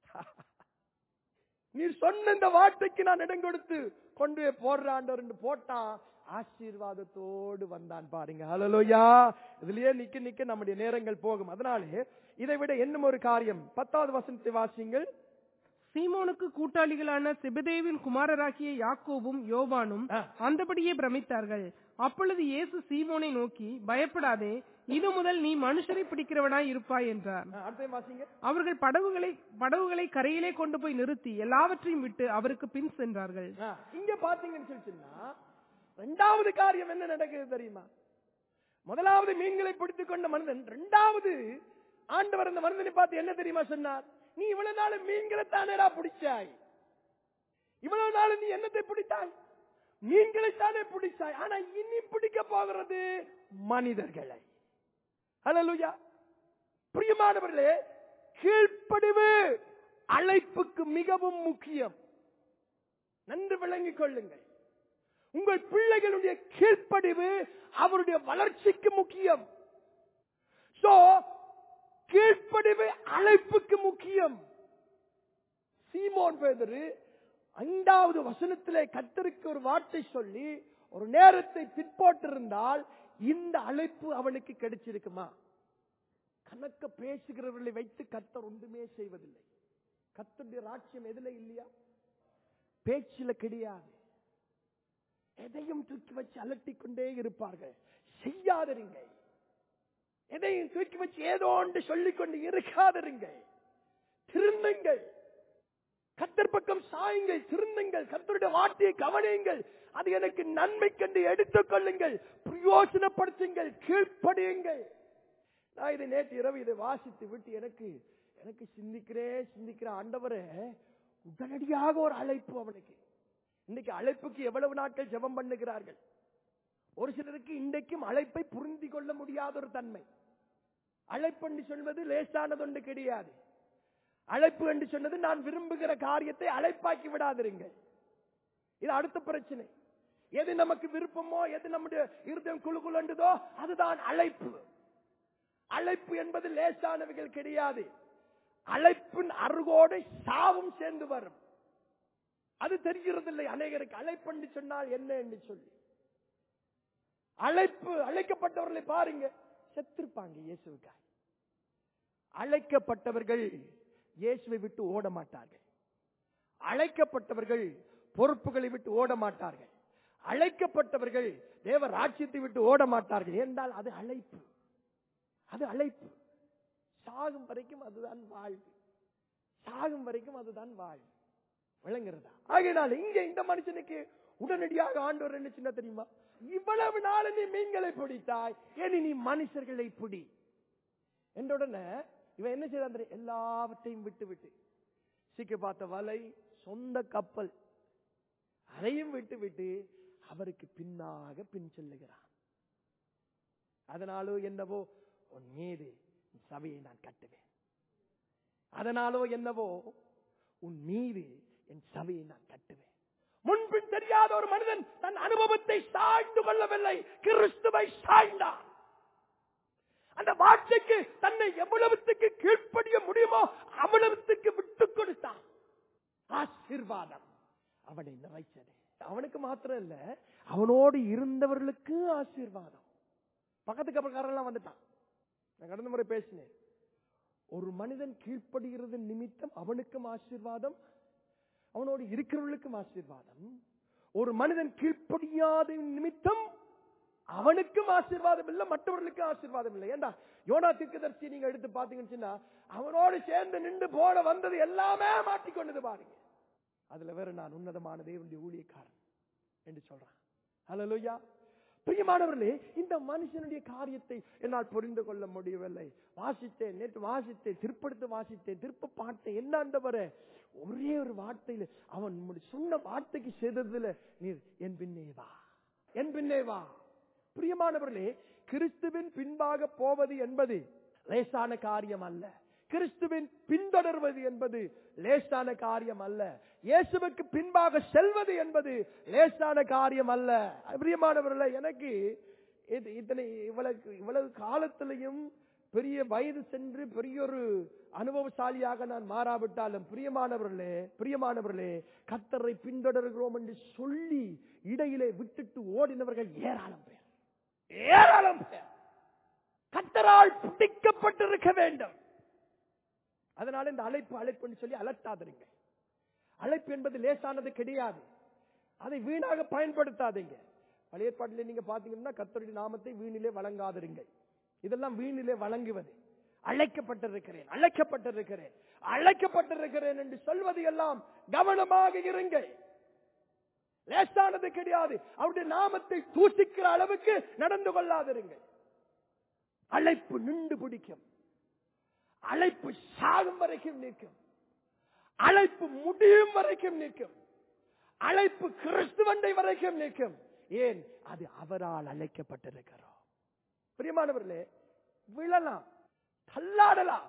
நீ சொன்ன இந்த வார்த்தைக்கு நான் இடம் கொடுத்து கொண்டு போய் போடுற ஆண்டவர் என்று போட்டா ஆசீர்வாதத்தோடு வந்தான் பாருங்க ஹalleluya இதுலயே நிக்க நிக்க நம்முடைய நேரங்கள் போகும் அதனாலே இதை விட இன்னும் ஒரு காரியம் பத்தாவது வசனத்தை வாசியுங்கள் சீமோனுக்கு கூட்டாளிகளான செபதேவின் குமாரராகிய யாக்கோபும் யோவானும் ஆ. அந்தபடியே பிரமித்தார்கள் அப்பொழுது இயேசு சீமோனை நோக்கி பயப்படாதே இது முதல் நீ மனுஷரை பிடிக்கிறவனாய் இருப்பாய் என்றார் ஆ, அடுத்தது வாசிங்க அவர்கள் படகுகளை படகுகளை கரையிலே கொண்டு போய் நிறுத்தி எல்லாவற்றையும் விட்டு அவருக்கு பின் சென்றார்கள் ஆ, இங்க பாத்தீங்கன்னு சொல்லிச்சுன்னா ரெண்டாவது காரியம் என்ன நடக்குது தெரியுமா முதலாவது மீன்களை பிடித்துக் கொண்ட மனிதன் ரெண்டாவது ஆண்டவர் அந்த மனிதனை பார்த்து என்ன தெரியுமா சொன்னார் நீ இவ்வளவு நாள் மீன்களை தானேடா பிடிச்சாய் இவ்வளவு நாள் நீ என்னத்தை பிடித்தாய் மீன்களை தானே பிடிச்சாய் ஆனா இனி பிடிக்க போகிறது மனிதர்களை ஹalleluya பிரியமானவர்களே கீழ்ப்படிவு அழைப்புக்கு மிகவும் முக்கியம் நன்கு விளங்கிக் கொள்ளுங்கள் உங்கள் பிள்ளைகளுடைய கீழ்ப்படிவு அவருடைய வளர்ச்சிக்கு முக்கியம் சோ கீழ்ப்படிவு அழைப்புக்கு முக்கியம் சீமோன் பேதரு ஐந்தாவது வசனத்திலே கத்தருக்கு ஒரு வார்த்தை சொல்லி ஒரு நேரத்தை பிற்போட்டிருந்தால் இந்த அழைப்பு அவனுக்கு கிடைச்சிருக்குமா கணக்க பேசுகிறவர்களை வைத்து கத்தர் ஒன்றுமே செய்வதில்லை கத்தருடைய ராட்சியம் எதுல இல்லையா பேச்சில கிடையாது எதையும் தூக்கி வச்சு அலட்டிக் கொண்டே இருப்பார்கள் செய்யாதிருங்கள் எதையும் தூக்கி வச்சு ஏதோ ஒன்று சொல்லிக் கொண்டு இருக்காதிருங்கள் திருந்துங்கள் கத்தர் பக்கம் சாயுங்கள் திருந்துங்கள் கத்தருடைய வார்த்தையை கவனியுங்கள் அது எனக்கு நன்மை கண்டு எடுத்துக் கொள்ளுங்கள் பிரயோசனப்படுத்துங்கள் கீழ்ப்படியுங்கள் நான் இதை நேற்று இரவு இதை வாசித்து விட்டு எனக்கு எனக்கு சிந்திக்கிறேன் சிந்திக்கிற ஆண்டவரே உடனடியாக ஒரு அழைப்பு அவனுக்கு இன்னைக்கு அழைப்புக்கு எவ்வளவு நாட்கள் ஜெபம் பண்ணுகிறார்கள் ஒரு சிலருக்கு இன்றைக்கும் அழைப்பை புரிந்து கொள்ள முடியாத ஒரு தன்மை அழைப்பு என்று சொல்வது லேசானது ஒன்று கிடையாது அழைப்பு என்று சொன்னது நான் விரும்புகிற காரியத்தை அழைப்பாக்கி விடாதிருங்கள் இது அடுத்த பிரச்சனை எது நமக்கு விருப்பமோ எது நம்முடைய இருதயம் குழு குழண்டுதோ அதுதான் அழைப்பு அழைப்பு என்பது லேசானவைகள் கிடையாது அழைப்பின் அருகோடு சாவும் சேர்ந்து வரும் அது தெரிகிறதில்லை அநேகருக்கு அழைப்பு என்று சொன்னால் என்ன என்று சொல்லி அழைப்பு அழைக்கப்பட்டவர்களை பாருங்க செத்திருப்பாங்க இயேசுவுக்காய் அழைக்கப்பட்டவர்கள் இயேசுவை விட்டு ஓட மாட்டார்கள் அழைக்கப்பட்டவர்கள் பொறுப்புகளை விட்டு ஓட மாட்டார்கள் அழைக்கப்பட்டவர்கள் தேவ ராஜ்யத்தை விட்டு ஓட மாட்டார்கள் என்றால் அது அழைப்பு அது அழைப்பு சாகும் வரைக்கும் அதுதான் வாழ்வு சாகும் வரைக்கும் அதுதான் வாழ்வு விளங்குறதா ஆகையினால இங்க இந்த மனுஷனுக்கு உடனடியாக ஆண்டவர் என்ன சின்ன தெரியுமா இவ்வளவு நாள் நீ மீன்களை பிடித்தாய் இனி நீ மனுஷர்களை பிடி என்ற உடனே இவன் என்ன செய்தான் தெரியுமா? எல்லாவற்றையும் விட்டு விட்டு சிக்க பார்த்த வலை சொந்த கப்பல் அதையும் விட்டு விட்டு அவருக்கு பின்னாக பின் செல்லுகிறான் அதனாலோ என்னவோ உன் மீது உன் சபையை நான் கட்டுவேன் அதனாலோ என்னவோ உன் மீது என் சபையை நான் கட்டுவேன் முன்பின் தெரியாத ஒரு மனிதன் தன் அனுபவத்தை சாய்ந்து கொள்ளவில்லை கிறிஸ்துவை சாய்ந்தான் அந்த வார்த்தைக்கு தன்னை எவ்வளவுத்துக்கு கீழ்ப்படிய முடியுமோ அவ்வளவுத்துக்கு விட்டு கொடுத்தான் ஆசீர்வாதம் அவனை நிறைச்சது அவனுக்கு மாத்திரம் இல்ல அவனோடு இருந்தவர்களுக்கு ஆசீர்வாதம் பக்கத்து கப்பல்காரெல்லாம் வந்துட்டான் நான் கடந்த முறை பேசினேன் ஒரு மனிதன் கீழ்ப்படுகிறது நிமித்தம் அவனுக்கும் ஆசீர்வாதம் அவனோடு இருக்கிறவர்களுக்கும் ஆசீர்வாதம் ஒரு மனிதன் கீழ்ப்படியாத நிமித்தம் அவனுக்கும் ஆசீர்வாதம் இல்லை மற்றவர்களுக்கும் ஆசீர்வாதம் இல்லை ஏண்டா யோனா தீர்க்கதரிசி நீங்க எடுத்து பாத்தீங்கன்னு சொன்னா அவனோடு சேர்ந்து நின்று போன வந்தது எல்லாமே மாட்டிக்கொண்டது பாருங்க அதுல வேற நான் உன்னதமான தேவனுடைய ஊழியக்காரன் என்று சொல்றான் ஹalleluya பிரியமானவர்களே இந்த மனுஷனுடைய காரியத்தை என்னால் புரிந்து கொள்ள முடியவில்லை வாசித்தேன் நேற்று வாசித்தேன் திருப்படுத்து வாசித்தேன் திருப்ப பாட்டேன் என்ன ஆண்டவரே ஒரே ஒரு வார்த்தையில அவன் உம்முடைய சொன்ன வார்த்தைக்கு செய்ததுல நீர் என் பின்னே வா என் பின்னே வா பிரியமானவர்களே கிறிஸ்துவின் பின்பாக போவது என்பது லேசான காரியம் அல்ல கிறிஸ்துவின் பின்தொடர்வது என்பது லேசான காரியம் அல்ல இயேசுவுக்கு பின்பாக செல்வது என்பது லேசான காரியம் அல்ல பிரியமானவர்களே எனக்கு இது இத்தனை இவ்வளவு இவ்வளவு காலத்திலையும் பெரிய வயது சென்று பெரிய ஒரு அனுபவசாலியாக நான் மாறாவிட்டாலும் பிரியமானவர்களே பிரியமானவர்களே கத்தரை பின்தொடர்கிறோம் என்று சொல்லி இடையிலே விட்டுட்டு ஓடினவர்கள் ஏராளம் பேர் ஏராளம் பேர் கத்தரால் பிடிக்கப்பட்டிருக்க வேண்டும் அதனால இந்த அழைப்பு அழைப்புன்னு சொல்லி அலட்டாதீங்க அழைப்பு என்பது லேசானது கிடையாது அதை வீணாக பயன்படுத்தாதீங்க பழைய ஏற்பாட்டிலே நீங்க பாத்தீங்கன்னா கத்தருடைய நாமத்தை வீணிலே வழங்காதிருங்க இதெல்லாம் வீணிலே வழங்குவது அழைக்கப்பட்டிருக்கிறேன் அழைக்கப்பட்டிருக்கிறேன் அழைக்கப்பட்டிருக்கிறேன் என்று சொல்வது எல்லாம் கவனமாக இருங்கள் லேசானது கிடையாது அவருடைய நாமத்தை தூசிக்கிற அளவுக்கு நடந்து கொள்ளாதிருங்கள் அழைப்பு நின்று பிடிக்கும் அழைப்பு சாகும் வரைக்கும் நிற்கும் அழைப்பு முடியும் வரைக்கும் நிற்கும் அழைப்பு கிறிஸ்துவண்டை வரைக்கும் நிற்கும் ஏன் அது அவரால் அழைக்கப்பட்டிருக்கிறோம் பிரியமானவர்களே விழலாம் தள்ளாடலாம்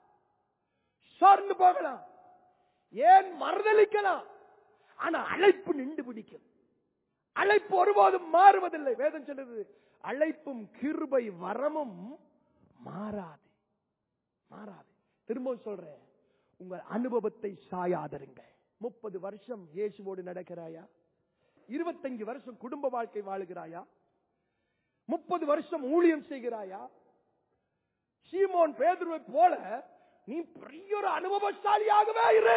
சோர்ந்து போகலாம் ஏன் மறுதளிக்கலாம் ஆனா அழைப்பு நின்று பிடிக்கும் அழைப்பு ஒருபோதும் மாறுவதில்லை வேதம் சொல்லுது அழைப்பும் கிருபை வரமும் மாறாது மாறாது திரும்பவும் சொல்றேன் உங்கள் அனுபவத்தை சாயாதருங்க முப்பது வருஷம் இயேசுவோடு நடக்கிறாயா இருபத்தஞ்சு வருஷம் குடும்ப வாழ்க்கை வாழுகிறாயா முப்பது வருஷம் ஊழியம் செய்கிறாயா சீமோன் பேதுருவை போல நீ பெரிய ஒரு அனுபவசாலியாகவே இரு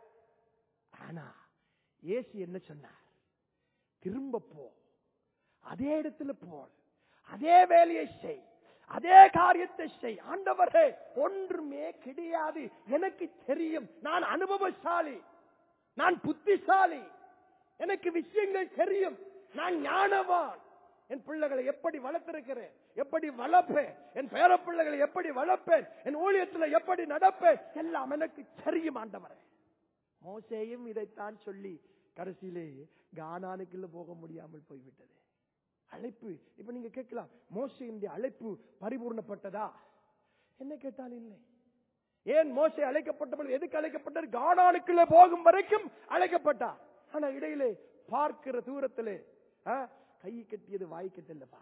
ஆனா இயேசு என்ன சொன்னார் திரும்ப போ அதே இடத்துல போ அதே வேலையை செய் அதே காரியத்தை செய் ஆண்டவரே ஒன்றுமே கிடையாது எனக்கு தெரியும் நான் அனுபவசாலி நான் புத்திசாலி எனக்கு விஷயங்கள் தெரியும் நான் ஞானவான் என் பிள்ளைகளை எப்படி வளர்த்திருக்கிறேன் எப்படி வளர்ப்பேன் என் பேர பிள்ளைகளை எப்படி வளர்ப்பேன் என் ஊழியத்தில் எப்படி நடப்பேன் எல்லாம் எனக்கு தெரியும் ஆண்டவரே மோசேயும் இதைத்தான் சொல்லி கடைசியிலே கானானுக்குள்ள போக முடியாமல் போய்விட்டது அழைப்பு இப்ப நீங்க கேட்கலாம் மோசையினுடைய அழைப்பு பரிபூர்ணப்பட்டதா என்ன கேட்டால் இல்லை ஏன் மோசை அழைக்கப்பட்டவள் எதுக்கு அழைக்கப்பட்டார் கானானுக்குள்ள போகும் வரைக்கும் அழைக்கப்பட்டார் ஆனா இடையிலே பார்க்கிற தூரத்திலே ஆ, கை கட்டியது வாய் கட்டலப்பா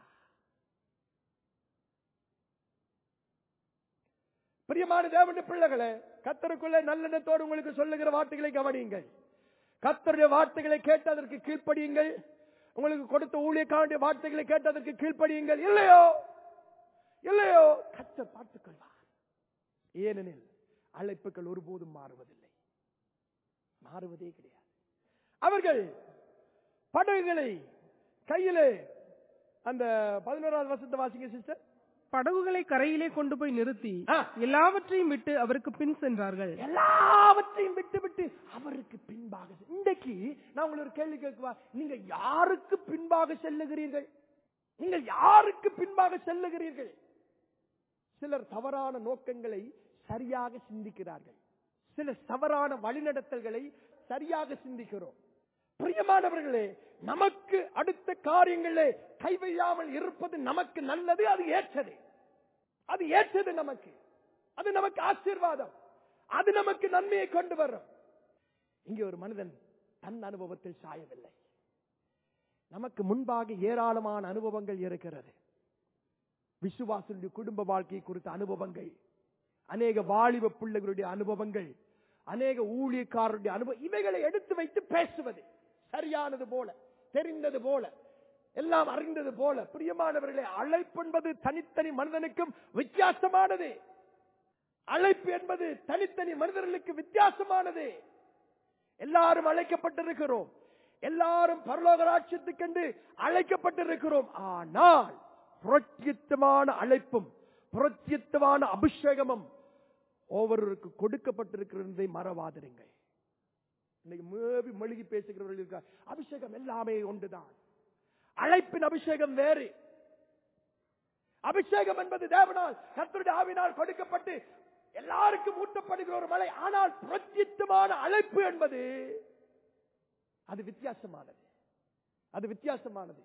பிரியமான தேவனுடைய பிள்ளைகளே கத்தருக்குள்ளே நல்லெண்ணத்தோடு உங்களுக்கு சொல்லுகிற வார்த்தைகளை கவனியுங்கள் கத்தருடைய வார்த்தைகளை கேட்டு அதற்கு கீழ்ப்படியுங்கள் உங்களுக்கு கொடுத்த ஊழியக்காரனுடைய வார்த்தைகளை கேட்டு அதற்கு கீழ்ப்படியுங்கள் இல்லையோ இல்லையோ கத்தர் பார்த்துக் கொள்வார் ஏனெனில் அழைப்புகள் ஒருபோதும் மாறுவதில்லை மாறுவதே கிடையாது அவர்கள் படகுகளை கையிலே அந்த பதினோராவது வருஷத்தை வாசிங்க சிஸ்டர் படகுகளை கரையிலே கொண்டு போய் நிறுத்தி ஆ. எல்லாவற்றையும் விட்டு அவருக்கு பின் சென்றார்கள் எல்லாவற்றையும் விட்டு விட்டு அவருக்கு பின்பாக செ- இன்றைக்கு நான் உங்களை ஒரு கேள்வி கேட்குவா நீங்க யாருக்கு பின்பாக செல்லுகிறீர்கள் நீங்கள் யாருக்கு பின்பாக செல்லுகிறீர்கள் சிலர் தவறான நோக்கங்களை சரியாக சிந்திக்கிறார்கள் சில தவறான வழிநடத்தல்களை சரியாக சிந்திக்கிறோம் பிரியமானவர்களே நமக்கு அடுத்த காரியங்களே கைவையாமல் இருப்பது நமக்கு நல்லது அது ஏற்றது அது ஏற்றது நமக்கு அது நமக்கு ஆசீர்வாதம் அது நமக்கு நன்மையை கொண்டு வரும் இங்கே ஒரு மனிதன் தன் அனுபவத்தில் சாயவில்லை நமக்கு முன்பாக ஏராளமான அனுபவங்கள் இருக்கிறது விசுவாசனுடைய குடும்ப வாழ்க்கை குறித்த அனுபவங்கள் அநேக வாலிப பிள்ளைகளுடைய அனுபவங்கள் அநேக ஊழியக்காரருடைய அனுபவம் இவைகளை எடுத்து வைத்து பேசுவது சரியானது போல தெரிந்தது போல எல்லாம் அறிந்தது போல பிரியமானவர்களே அழைப்பு என்பது தனித்தனி மனிதனுக்கும் வித்தியாசமானது அழைப்பு என்பது தனித்தனி மனிதர்களுக்கு வித்தியாசமானது எல்லாரும் அழைக்கப்பட்டிருக்கிறோம் எல்லாரும் பரலோக ராட்சியத்துக்கென்று அழைக்கப்பட்டிருக்கிறோம் ஆனால் புரட்சித்தமான அழைப்பும் புரட்சித்தமான அபிஷேகமும் ஒவ்வொருவருக்கு கொடுக்கப்பட்டிருக்கிறதை மறவாதிருங்கள் இன்னைக்கு மேவி மெழுகி பேசுகிறவர்கள் இருக்க அபிஷேகம் எல்லாமே ஒன்றுதான் அழைப்பின் அபிஷேகம் வேறு அபிஷேகம் என்பது தேவனால் கர்த்தருடைய ஆவினால் கொடுக்கப்பட்டு எல்லாருக்கும் ஊட்டப்படுகிற ஒரு மலை ஆனால் புரட்சித்தமான அழைப்பு என்பது அது வித்தியாசமானது அது வித்தியாசமானது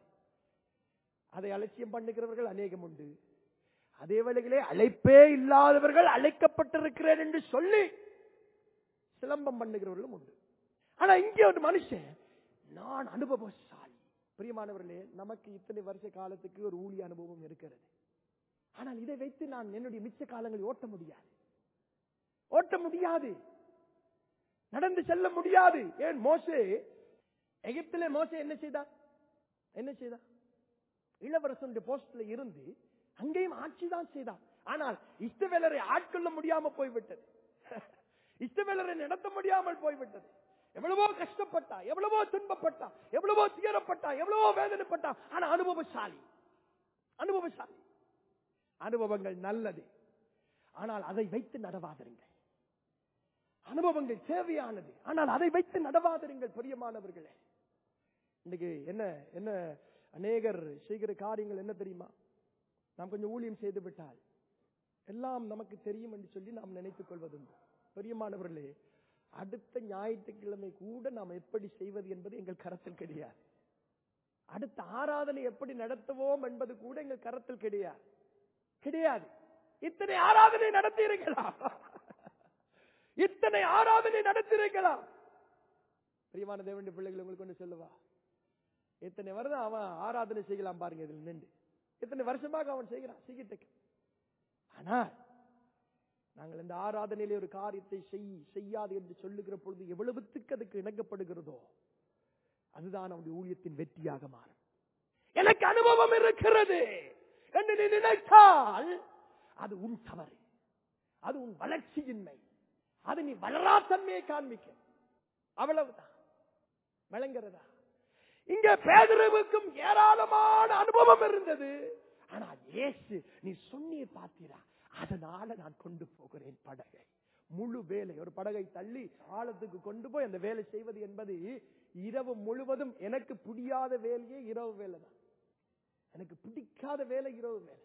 அதை அலட்சியம் பண்ணுகிறவர்கள் அநேகம் உண்டு அதே வேளையிலே அழைப்பே இல்லாதவர்கள் அழைக்கப்பட்டிருக்கிறேன் என்று சொல்லி சிலம்பம் பண்ணுகிறவர்களும் உண்டு ஆனா இங்கே ஒரு மனுஷன் நான் அனுபவசாலி பிரியமானவர்களே நமக்கு இத்தனை வருஷ காலத்துக்கு ஒரு ஊழிய அனுபவம் இருக்கிறது ஆனால் இதை வைத்து நான் என்னுடைய மிச்ச காலங்களை ஓட்ட முடியாது ஓட்ட முடியாது நடந்து செல்ல முடியாது ஏன் மோசே எகிப்திலே மோசே என்ன செய்தார் என்ன செய்தார் இளவரசனுடைய போஸ்ட்ல இருந்து அங்கேயும் ஆட்சி தான் செய்தார் ஆனால் இஷ்டவேலரை ஆட்கொள்ள முடியாம போய்விட்டது இஷ்டவேலரை நடத்த முடியாமல் போய்விட்டது எவ்வளவோ கஷ்டப்பட்டா எவ்வளவோ துன்பப்பட்டா எவ்வளவோ துயரப்பட்டா எவ்வளவோ வேதனைப்பட்டா ஆனா அனுபவசாலி அனுபவசாலி அனுபவங்கள் நல்லது ஆனால் அதை வைத்து நடவாதிருங்கள் அனுபவங்கள் தேவையானது ஆனால் அதை வைத்து நடவாதிருங்கள் பிரியமானவர்களே இன்னைக்கு என்ன என்ன அநேகர் செய்கிற காரியங்கள் என்ன தெரியுமா நாம் கொஞ்சம் ஊழியம் செய்து விட்டால் எல்லாம் நமக்கு தெரியும் என்று சொல்லி நாம் நினைத்துக் கொள்வதுண்டு பெரியமானவர்களே அடுத்த ஞாயிற்றுக்கிழமை கூட நாம் எப்படி செய்வது என்பது எங்கள் கரத்தில் கிடையாது அடுத்த ஆராதனை எப்படி நடத்துவோம் என்பது கூட எங்கள் கரத்தில் கிடையாது கிடையாது இத்தனை ஆராதனை நடத்தி இருக்கலாம் இத்தனை ஆராதனை நடத்தி இருக்கலாம் பிரியமான தேவனுடைய பிள்ளைகள் உங்களுக்கு ஒன்று சொல்லுவா இத்தனை வருடம் அவன் ஆராதனை செய்யலாம் பாருங்க இதில் நின்று இத்தனை வருஷமாக அவன் செய்கிறான் செய்யட்டக்கு ஆனால் நாங்கள் இந்த ஆராதனையிலே ஒரு காரியத்தை செய் செய்யாது என்று சொல்லுகிற பொழுது எவ்வளவுத்துக்கு அதுக்கு இணக்கப்படுகிறதோ அதுதான் அவனுடைய ஊழியத்தின் வெற்றியாக மாறும் எனக்கு அனுபவம் இருக்கிறது என்று நீ நினைத்தால் அது உன் தவறு அது உன் வளர்ச்சியின்மை அது நீ வளராத்தன்மையை காண்பிக்க அவ்வளவுதான் விளங்குறதா இங்க பேதரவுக்கும் ஏராளமான அனுபவம் இருந்தது ஆனால் இயேசு நீ சொன்னிய பார்த்தீரா அதனால நான் கொண்டு போகிறேன் படகை முழு வேலை ஒரு படகை தள்ளி ஆழத்துக்கு கொண்டு போய் அந்த வேலை செய்வது என்பது இரவு முழுவதும் எனக்கு பிடியாத வேலையே இரவு வேலை தான் எனக்கு பிடிக்காத வேலை இரவு வேலை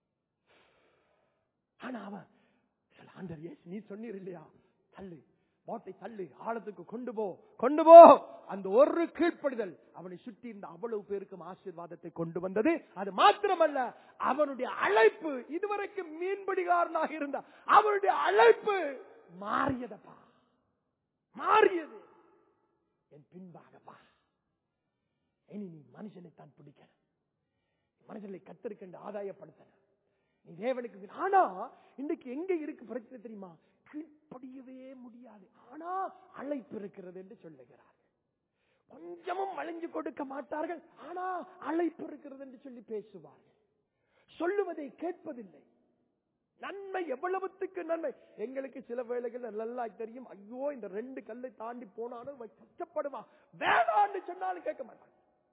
ஆனா அவன் சில ஆண்டர் இயேசு நீ சொன்னீர் இல்லையா தள்ளு போட்டை தள்ளு ஆழத்துக்கு கொண்டு போ கொண்டு போ அந்த ஒரு கீழ்ப்படிதல் அவனை சுற்றி இருந்த அவ்வளவு பேருக்கும் ஆசீர்வாதத்தை கொண்டு வந்தது அது மாத்திரமல்ல அவனுடைய அழைப்பு இதுவரைக்கும் மீன்பிடிகாரனாக இருந்த அவனுடைய அழைப்பு மாறியதப்பா மாறியது என் பின்பாக வா இனி நீ மனுஷனை தான் பிடிக்கணும் மனுஷனை கத்திருக்கின்ற ஆதாயப்படுத்தணும் நீ தேவனுக்கு பின்- ஆனா இன்னைக்கு எங்க இருக்கு பிரச்சனை தெரியுமா கீழ்ப்படியவே முடியாது ஆனா அழைப்பு இருக்கிறது என்று சொல்லுகிறார்கள் கொஞ்சமும் வளைஞ்சு கொடுக்க மாட்டார்கள் ஆனா அழைப்பு இருக்கிறது என்று சொல்லி பேசுவார்கள் சொல்லுவதை கேட்பதில்லை நன்மை எவ்வளவுத்துக்கு நன்மை எங்களுக்கு சில வேளைகள் நல்லா தெரியும் ஐயோ இந்த ரெண்டு கல்லை தாண்டி போனாலும் இவன் கஷ்டப்படுவான் வேணான்னு சொன்னாலும் கேட்க மாட்டான்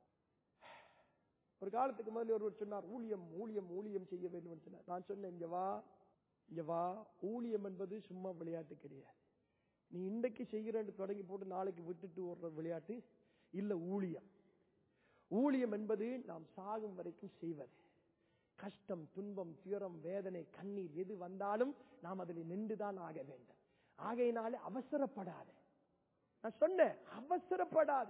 ஒரு காலத்துக்கு முதல்ல ஒருவர் சொன்னார் ஊழியம் ஊழியம் ஊழியம் செய்ய வேண்டும் என்று சொன்னார் நான் சொன்னேன் இங்க வா இங்க வா ஊழியம் என்பது சும்மா விளையாட்டு கிடையாது நீ இன்றைக்கு செய்கிறேன்னு தொடங்கி போட்டு நாளைக்கு விட்டுட்டு ஓடுற விளையாட்டு இல்ல ஊழியம் ஊழியம் என்பது நாம் சாகும் வரைக்கும் செய்வது கஷ்டம் துன்பம் துயரம் வேதனை கண்ணீர் எது வந்தாலும் நாம் அதில் நின்றுதான் ஆக வேண்டும் ஆகையினாலே அவசரப்படாத நான் சொன்னேன் அவசரப்படாத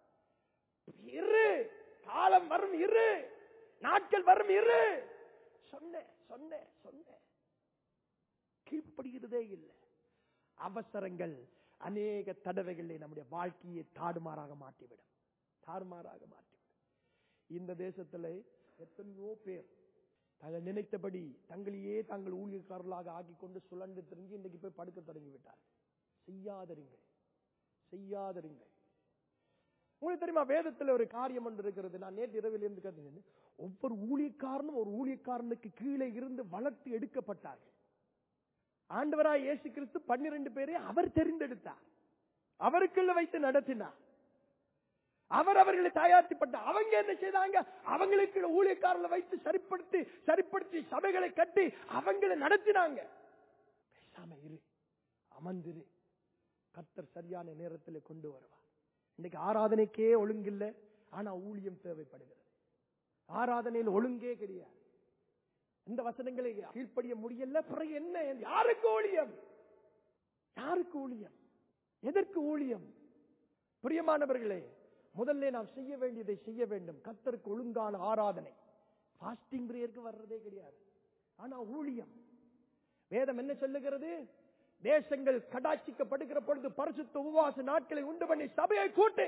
இரு காலம் வரும் இரு நாட்கள் வரும் இரு சொன்னேன் சொன்னேன் சொன்னேன் கீழ்ப்படுகிறதே இல்லை அவசரங்கள் அநேக தடவைகளில் நம்முடைய வாழ்க்கையை தாறுமாறாக மாற்றிவிடும் தாறுமாறாக மாற்றிவிடும் இந்த தேசத்துல எத்தனையோ பேர் தாங்கள் நினைத்தபடி தங்களையே தாங்கள் ஊழியக்காரர்களாக ஆக்கிக் கொண்டு சுழண்டு திரிஞ்சு இன்னைக்கு போய் படுக்க தொடங்கி விட்டார்கள் செய்யாதருங்கள் செய்யாதருங்கள் உங்களுக்கு தெரியுமா வேதத்துல ஒரு காரியம் ஒன்று இருக்கிறது நான் நேற்று இரவில் இருந்து கருதுனேன் ஒவ்வொரு ஊழியக்காரனும் ஒரு ஊழியக்காரனுக்கு கீழே இருந்து வளர்த்து எடுக்கப்பட்டார்கள் ஆண்டவராய் இயேசு கிறிஸ்து பன்னிரண்டு பேரை அவர் தெரிந்தெடுத்தார் அவருக்குள்ள வைத்து நடத்தினார் அவர் அவர்களை தயாரிப்பட்ட அவங்க என்ன செய்தாங்க அவங்களுக்கு ஊழியக்காரர்களை வைத்து சரிப்படுத்தி சரிப்படுத்தி சபைகளை கட்டி அவங்களை நடத்தினாங்க பேசாம இரு அமர்ந்திரு கர்த்தர் சரியான நேரத்தில் கொண்டு வருவார் இன்னைக்கு ஆராதனைக்கே ஒழுங்கில்லை ஆனா ஊழியம் தேவைப்படுகிறது ஆராதனையில் ஒழுங்கே கிடையாது இந்த வசனங்களை கீழ்ப்படிய முடியல பிறகு என்ன யாருக்கு ஊழியம் யாருக்கு ஊழியம் எதற்கு ஊழியம் பிரியமானவர்களே முதல்ல நாம் செய்ய வேண்டியதை செய்ய வேண்டும் கத்தருக்கு ஒழுங்கான ஆராதனை பாஸ்டிங் பிரேயருக்கு வர்றதே கிடையாது ஆனா ஊழியம் வேதம் என்ன சொல்லுகிறது தேசங்கள் கடாட்சிக்கப்படுகிற பொழுது பரிசுத்த உபவாச நாட்களை உண்டு பண்ணி சபையை கூட்டு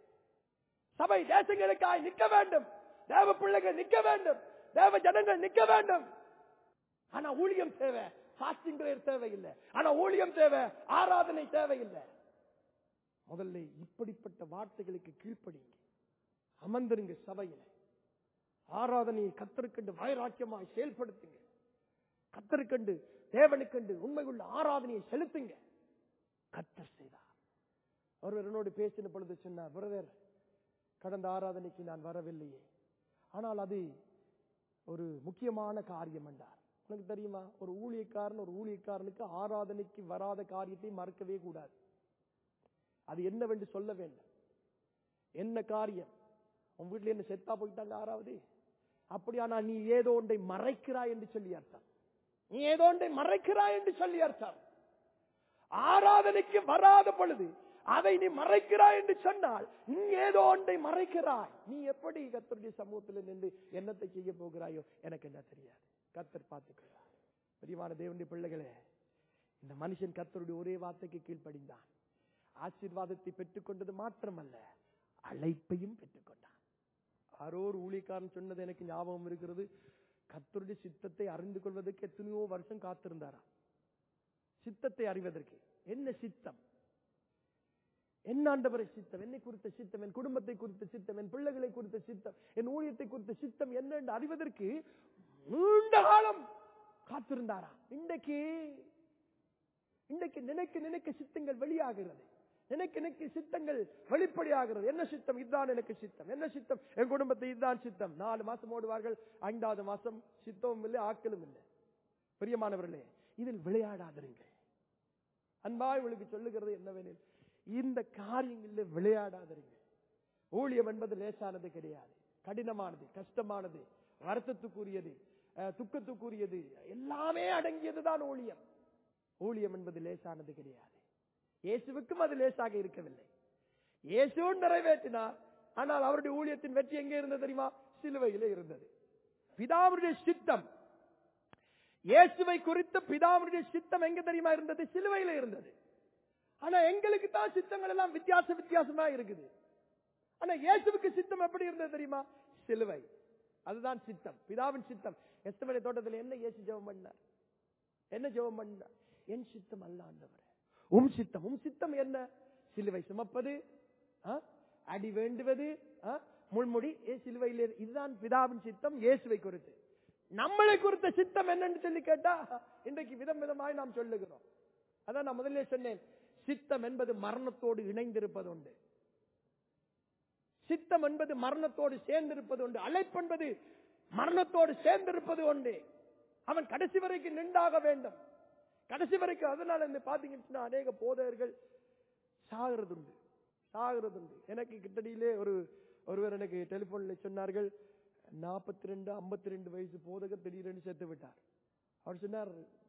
சபை தேசங்களுக்காய் நிற்க வேண்டும் தேவ பிள்ளைகள் நிற்க வேண்டும் தேவ ஜனங்கள் நிற்க வேண்டும் ஆனா ஊழியம் தேவை ஃபாஸ்டிங் பிரேயர் தேவையில்லை ஆனா ஊழியம் தேவை ஆராதனை தேவையில்லை முதல்ல இப்படிப்பட்ட வார்த்தைகளுக்கு கீழ்ப்படிங்க அமர்ந்திருங்க சபையில ஆராதனையை கத்தருக்கண்டு வைராக்கியமாய் செயல்படுத்துங்க கத்தருக்கண்டு தேவனுக்கண்டு உண்மையுள்ள ஆராதனையை செலுத்துங்க கத்தர் செய்தார் ஒருவர் என்னோடு பேசின பொழுது சொன்னார் பிரதர் கடந்த ஆராதனைக்கு நான் வரவில்லையே ஆனால் அது ஒரு முக்கியமான காரியம் என்றார் உனக்கு தெரியுமா ஒரு ஊழியக்காரன் ஒரு ஊழியக்காரனுக்கு ஆராதனைக்கு வராத காரியத்தை மறக்கவே கூடாது அது என்னவென்று சொல்ல வேண்டும் என்ன காரியம் உன் வீட்டுல என்ன செத்தா போயிட்டாங்க ஆறாவது அப்படியானா நீ ஏதோ ஒன்றை மறைக்கிறாய் என்று சொல்லி அர்த்தம் நீ ஏதோ ஒன்றை மறைக்கிறாய் என்று சொல்லி அர்த்தம் ஆராதனைக்கு வராத பொழுது அதை நீ மறைக்கிறாய் என்று சொன்னால் நீ ஏதோ ஒன்றை மறைக்கிறாய் நீ எப்படி கத்தருடைய சமூகத்தில் நின்று என்னத்தை செய்ய போகிறாயோ எனக்கு என்ன தெரியாது கத்தர் பார்த்துக்கிறார் பிரியமான தேவனுடைய பிள்ளைகளே இந்த மனுஷன் கத்தருடைய ஒரே வார்த்தைக்கு கீழ்ப்படிந்தான் ஆசீர்வாதத்தை பெற்றுக்கொண்டது மாத்திரமல்ல அழைப்பையும் பெற்றுக்கொண்டான் யாரோ ஒரு ஊழியக்காரன் சொன்னது எனக்கு ஞாபகம் இருக்கிறது கத்தருடைய சித்தத்தை அறிந்து கொள்வதற்கு எத்தனையோ வருஷம் காத்திருந்தாராம் சித்தத்தை அறிவதற்கு என்ன சித்தம் என்ன ஆண்டவரை சித்தம் என்னை குறித்த சித்தம் என் குடும்பத்தை குறித்த சித்தம் என் பிள்ளைகளை குறித்த சித்தம் என் ஊழியத்தை குறித்த சித்தம் என்ன என்று அறிவதற்கு நீண்ட காலம் காத்திருந்தாராம் இன்றைக்கு இன்றைக்கு நினைக்க நினைக்க சித்தங்கள் வெளியாகிறது எனக்கு எனக்கு சித்தங்கள் வெளிப்படையாகிறது என்ன சித்தம் இதுதான் எனக்கு சித்தம் என்ன சித்தம் என் குடும்பத்தை இதுதான் சித்தம் நாலு மாசம் ஓடுவார்கள் ஐந்தாவது மாசம் சித்தமும் இல்லை ஆக்களும் இல்லை பிரியமானவர்களே இதில் விளையாடாதிருங்க அன்பாய் உங்களுக்கு சொல்லுகிறது என்னவெனில் இந்த காரியங்களில் விளையாடாதிருங்க ஊழியம் என்பது லேசானது கிடையாது கடினமானது கஷ்டமானது வருத்தத்துக்குரியது அஹ், துக்கத்துக்குரியது எல்லாமே அடங்கியதுதான் ஊழியம் ஊழியம் என்பது லேசானது கிடையாது இயேசுவுக்கும் அது லேசாக இருக்கவில்லை இயேசுவும் நிறைவேற்றினார் ஆனால் அவருடைய ஊழியத்தின் வெற்றி எங்கே இருந்தது தெரியுமா சிலுவையிலே இருந்தது பிதாவுடைய சித்தம் இயேசுவை குறித்த பிதாவுடைய சித்தம் எங்க தெரியுமா இருந்தது சிலுவையில இருந்தது ஆனா எங்களுக்கு தான் சித்தங்கள் எல்லாம் வித்தியாச வித்தியாசமா இருக்குது ஆனா இயேசுவுக்கு சித்தம் எப்படி இருந்தது தெரியுமா சிலுவை அதுதான் சித்தம் பிதாவின் சித்தம் எஸ்தமனை தோட்டத்தில் என்ன இயேசு ஜெபம் பண்ணார் என்ன ஜெபம் பண்ணார் என் சித்தம் அல்ல ஆண்டவரே உம் சித்தம் உம் சித்தம் என்ன சிலுவை சுமப்பது ஆ? அடி வேண்டுவது ஆ? முள்முடி ஏ சிலுவையில் இரு- இதுதான் பிதாவின் சித்தம் இயேசுவை குறித்து நம்மளை குறித்த சித்தம் என்னன்னு சொல்லி கேட்டா இன்றைக்கு விதம் விதமாய் நாம் சொல்லுகிறோம் அதான் நான் முதல்ல சொன்னேன் சித்தம் என்பது மரணத்தோடு இணைந்திருப்பது உண்டு சித்தம் என்பது மரணத்தோடு சேர்ந்திருப்பது உண்டு அழைப்பென்பது மரணத்தோடு சேர்ந்திருப்பது உண்டு அவன் கடைசி வரைக்கும் நின்றாக வேண்டும் கடைசி வரைக்கும் அதனால இந்த பாத்தீங்கன்னா அநேக போதகர்கள் சாகிறது உண்டு சாகிறது உண்டு எனக்கு கிட்டடியிலே ஒரு ஒருவர் எனக்கு டெலிபோன்ல சொன்னார்கள் நாற்பத்தி ரெண்டு ஐம்பத்தி ரெண்டு வயசு போதகர் திடீரென்று செத்து விட்டார் அவர் சொன்னார்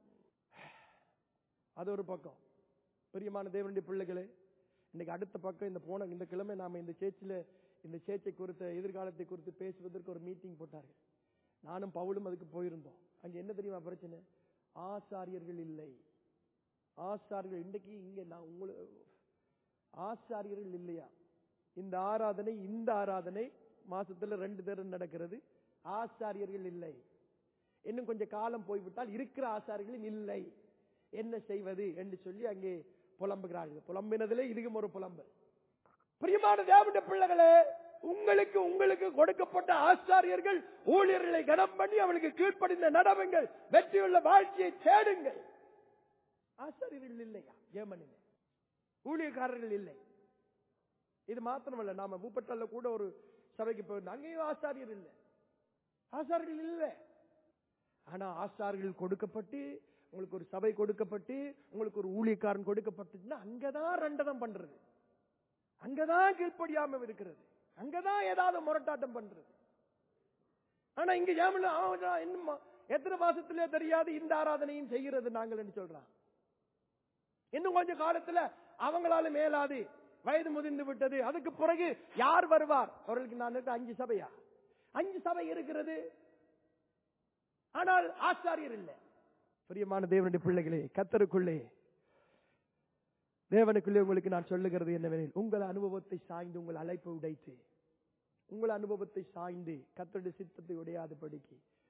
அது ஒரு பக்கம் பிரியமான தேவனுடைய பிள்ளைகளே இன்னைக்கு அடுத்த பக்கம் இந்த போன இந்த கிழமை நாம இந்த சேர்ச்சில இந்த சேர்ச்சை குறித்த எதிர்காலத்தை குறித்து பேசுவதற்கு ஒரு மீட்டிங் போட்டார்கள் நானும் பவுலும் அதுக்கு போயிருந்தோம் அங்க என்ன தெரியுமா பிரச்சனை ஆசாரியர்கள் இல்லை ஆசாரியர்கள் இன்றைக்கு இங்க நான் உங்களுக்கு ஆசாரியர்கள் இல்லையா இந்த ஆராதனை இந்த ஆராதனை மாசத்துல ரெண்டு தடவை நடக்கிறது ஆசாரியர்கள் இல்லை இன்னும் கொஞ்சம் காலம் போய்விட்டால் இருக்கிற ஆசாரிகளும் இல்லை என்ன செய்வது என்று சொல்லி அங்கே புலம்புகிறார்கள் புலம்பினதிலே இதுக்கும் ஒரு புலம்பு பிரியமான தேவனுடைய பிள்ளைகளே உங்களுக்கு உங்களுக்கு கொடுக்கப்பட்ட ஆசாரியர்கள் ஊழியர்களை கனம் பண்ணி அவளுக்கு கீழ்ப்படிந்த நடவுங்கள் வெற்றியுள்ள வாழ்க்கையை தேடுங்கள் ஆசாரியர்கள் இல்லையா ஏமனிலே ஊழியக்காரர்கள் இல்லை இது மாத்திரமல்ல நாம மூப்பட்டல்ல கூட ஒரு சபைக்கு போயிருந்தோம் அங்கேயும் ஆசாரியர் இல்லை ஆசாரியர்கள் இல்லை ஆனா ஆசாரியர்கள் கொடுக்கப்பட்டு உங்களுக்கு ஒரு சபை கொடுக்கப்பட்டு உங்களுக்கு ஒரு ஊழியக்காரன் கொடுக்கப்பட்டுச்சுன்னா அங்கதான் ரெண்டதம் பண்றது அங்கதான் கீழ்ப்படியாம இருக்கிறது அங்கதான் ஏதாவது முரட்டாட்டம் பண்றது ஆனா இங்க ஏமல இன்னும் எத்தனை மாசத்திலே தெரியாது இந்த ஆராதனையும் செய்கிறது நாங்கள் என்று சொல்றான் இன்னும் கொஞ்ச காலத்துல அவங்களால மேலாது வயது முதிர்ந்து விட்டது அதுக்கு பிறகு யார் வருவார் அவர்களுக்கு நான் இருக்க அஞ்சு சபையா அஞ்சு சபை இருக்கிறது ஆனால் ஆச்சாரியர் இல்லை பிரியமான தேவனுடைய பிள்ளைகளே கத்தருக்குள்ளே தேவனுக்குள்ளே உங்களுக்கு நான் சொல்லுகிறது என்னவெனில் உங்கள் அனுபவத்தை சாய்ந்து உங்கள் அழைப்பை உடைத்து உங்கள் அனுபவத்தை சாய்ந்து கத்தருடைய சித்தத்தை உடையாது படிக்கு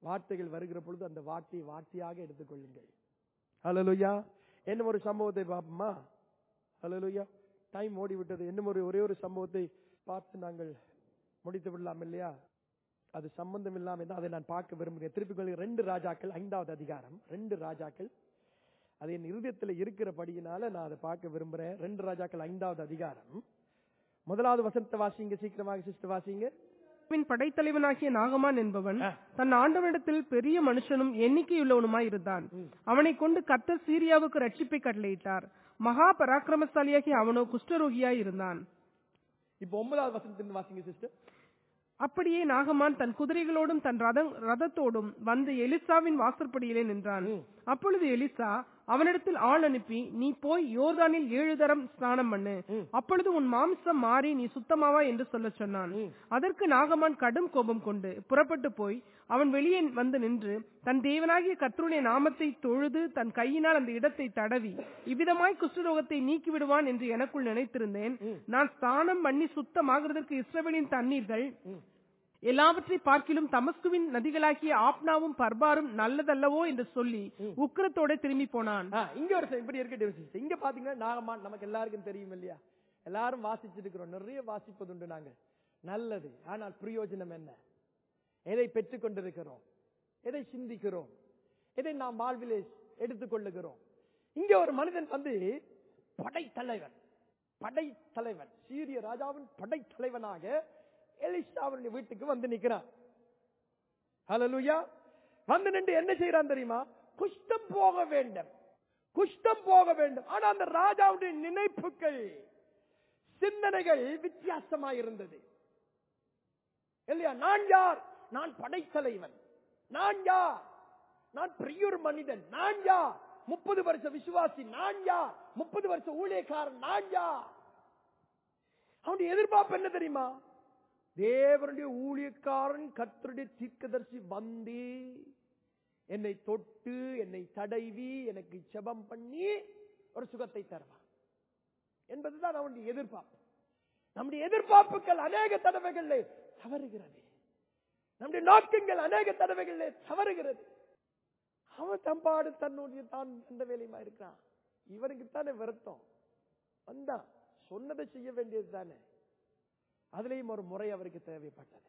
வார்த்தைகள் வருகிற பொழுது அந்த வார்த்தையை வார்த்தையாக எடுத்துக்கொள்ளுங்கள் ஹalleluya என்ன ஒரு சம்பவத்தை பார்ப்போமா ஹalleluya டைம் ஓடி விட்டது இன்னும் ஒரு ஒரே ஒரு சம்பவத்தை பார்த்து நாங்கள் முடித்து விடலாம் இல்லையா அது சம்பந்தம் இல்லாம தான் அதை நான் பார்க்க விரும்புகிறேன் திருப்பிக் கொள்கிறேன். ரெண்டு ராஜாக்கள் ஐந்தாவது அதிகாரம் ரெண்டு ராஜாக்கள் அது என் இருதயத்தில் இருக்கிறபடியினால நான் அதை பார்க்க விரும்புறேன் ரெண்டு ராஜாக்கள் ஐந்தாவது அதிகாரம் முதலாவது வசனத்தை வாசிங்க சீக்கிரமாக சிஸ்டர் வாசிங்க பின் படைத்தலைவனாகிய நாகமான் என்பவன் ஆ. தன் ஆண்டவனிடத்தில் பெரிய மனுஷனும் எண்ணிக்கையுள்ளவனுமாய் இருந்தான் ம். அவனை கொண்டு கர்த்தர் சீரியாவுக்கு ரட்சிப்பை கட்டளையிட்டார் மகா பராக்கிரமசாலியாகிய அவனோ குஷ்டரோகியாய் இருந்தான் இப்போ ஒன்பதாவது வசனத்திலிருந்து வாசிங்க சிஸ்டர் அப்படியே நாகமான் தன் குதிரைகளோடும் தன் ரதம் ரதத்தோடும் வந்து எலிசாவின் வாசற்படியிலே நின்றான் ம். அப்பொழுது எலிசா அவனிடத்தில் ஆள் அனுப்பி நீ போய் யோர்தானில் ஏழு தரம் ஸ்நானம் பண்ணு ம். அப்பொழுது உன் மாம்சம் மாறி நீ சுத்தமாவா என்று சொல்லச் சொன்னான் ம். அதற்கு நாகமான் கடும் கோபம் கொண்டு புறப்பட்டு போய் அவன் வெளியே வந்து நின்று தன் தேவனாகிய கர்த்தருடைய நாமத்தை தொழுது தன் கையினால் அந்த இடத்தை தடவி இவ்விதமாய் குஷ்டரோகத்தை நீக்கி விடுவான் என்று எனக்குள் நினைத்திருந்தேன் ம். நான் ஸ்நானம் பண்ணி சுத்தமாகிறதற்கு இஸ்ரவேலின் தண்ணீர்கள் ம். எல்லாவற்றை பார்க்கிலும் தமஸ்குவின் நதிகளாகிய ஆப்னாவும் பர்பாரும் நல்லதல்லவோ என்று சொல்லி உக்கிரத்தோட திரும்பி போனான் ஆ, இங்க ஒரு ச- இப்படி இருக்கட்டும் sister. இங்க பாத்தீங்கன்னா நாகமான் நமக்கு எல்லாருக்கும் தெரியும் இல்லையா எல்லாரும் வாசிச்சிட்டு இருக்கிறோம் நிறைய வாசிப்பதுண்டு நாங்க நல்லது ஆனால் பிரயோஜனம் என்ன எதை பெற்றுக் கொண்டிருக்கிறோம் எதை சிந்திக்கிறோம் எதை நாம் வாழ்விலே எடுத்துக்கொள்ளுகிறோம் இங்க ஒரு மனிதன் வந்து படைத்தலைவன் படைத்தலைவன் சீரிய ராஜாவின் படைத்தலைவனாக எலிசாவுடைய வீட்டுக்கு வந்து நிக்கிறான் ஹalleluya வந்து நின்று என்ன செய்யறான் தெரியுமா குஷ்டம் போக வேண்டும் குஷ்டம் போக வேண்டும் ஆனா அந்த ராஜாவுடைய நினைப்புகள் சிந்தனைகள் வித்தியாசமா இருந்தது இல்லையா நான் யார் நான் படைத்தலைவன் நான் யார் நான் பெரியோர் மனிதன் நான் யார் முப்பது வருஷ விசுவாசி நான் யார் முப்பது வருஷ ஊழியக்காரன் நான் யார் அவனுடைய எதிர்பார்ப்பு என்ன தெரியுமா தேவனுடைய ஊழியக்காரன் கர்த்தருடைய தீர்க்கதரிசி வந்து என்னை தொட்டு என்னை தடவி எனக்கு செபம் பண்ணி ஒரு சுகத்தை தருவான் என்பதுதான் அவனுடைய எதிர்பார்ப்பு நம்முடைய எதிர்பார்ப்புகள் அநேக தடவைகளிலே தவறுகிறது நம்முடைய நோக்கங்கள் அநேக தடவைகளிலே தவறுகிறது அவன் தம்பாடு தன்னுடைய தான் அந்த வேலையுமா இருக்கிறான் இவனுக்கு தானே வருத்தம் வந்தான் சொன்னதை செய்ய வேண்டியது தானே அதுலயும் ஒரு முறை அவருக்கு தேவைப்பட்டது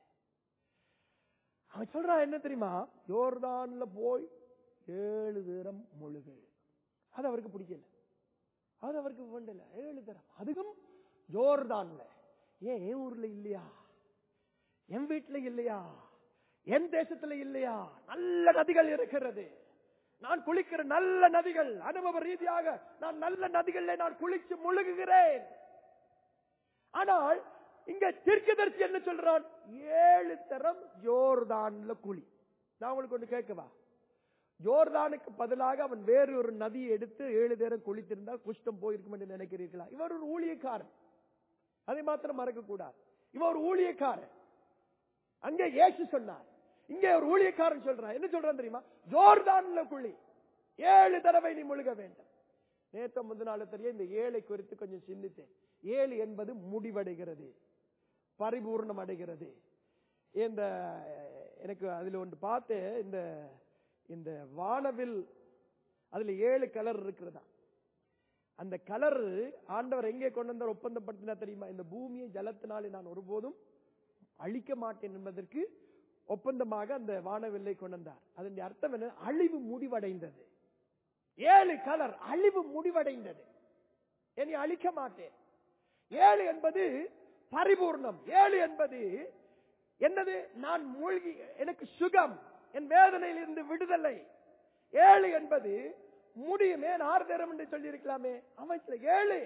அவன் சொல்றான் என்ன தெரியுமா யோர்தான்ல போய் ஏழு தரம் முழுகு அது அவருக்கு பிடிக்கல அது அவருக்கு வேண்டல ஏழு தரம் அதுக்கும் ஜோர்தான்ல ஏன் என் ஊர்ல இல்லையா என் வீட்டுல இல்லையா என் தேசத்துல இல்லையா நல்ல நதிகள் இருக்கிறது நான் குளிக்கிற நல்ல நதிகள் அனுபவ ரீதியாக நான் நல்ல நதிகளில் நான் குளிச்சு முழுகுகிறேன் ஆனால் இங்க தீர்க்கதரிசி என்ன சொல்றான் ஏழு தரம் ஜோர்தான்ல குழி நான் உங்களுக்கு ஒண்ணு கேட்கவா ஜோர்தானுக்கு பதிலாக அவன் வேறு ஒரு நதியை எடுத்து ஏழு தரம் குளித்திருந்தால் குஷ்டம் போயிருக்கும் என்று நினைக்கிறீர்களா இவர் ஒரு ஊழியக்காரன் அதை மாத்திரம் மறக்க கூடாது இவன் ஒரு ஊழியக்காரன் அங்கே இயேசு சொன்னார் இங்கே ஒரு ஊழியக்காரன் சொல்றான் என்ன சொல்றான் தெரியுமா ஜோர்தான்ல குழி ஏழு தடவை நீ முழுக வேண்டும் நேற்று முந்தின நாள் தெரிய இந்த ஏழை குறித்து கொஞ்சம் சிந்தித்தேன் ஏழு என்பது முடிவடைகிறது பரிபூர்ணம் அடைகிறது இந்த எனக்கு அதுல ஒன்று பார்த்தேன் இந்த இந்த வானவில் அதுல ஏழு கலர் இருக்கிறதா அந்த கலர் ஆண்டவர் எங்கே கொண்டு வந்தார் ஒப்பந்தப்படுத்தினா தெரியுமா இந்த பூமியை ஜலத்தினாலே நான் ஒருபோதும் அழிக்க மாட்டேன் என்பதற்கு ஒப்பந்தமாக அந்த வானவில்லை கொண்டு வந்தார் அதனுடைய அர்த்தம் என்ன அழிவு முடிவடைந்தது ஏழு கலர் அழிவு முடிவடைந்தது என்னை அழிக்க மாட்டேன் ஏழு என்பது பரிபூர்ணம் ஏழு என்பது என்னது நான் மூழ்கி எனக்கு சுகம் என் வேதனையிலிருந்து விடுதலை ஏழு என்பது முடியுமே ஆறுதரம் என்று சொல்லி இருக்கலாமே அமைச்சர் ஏழு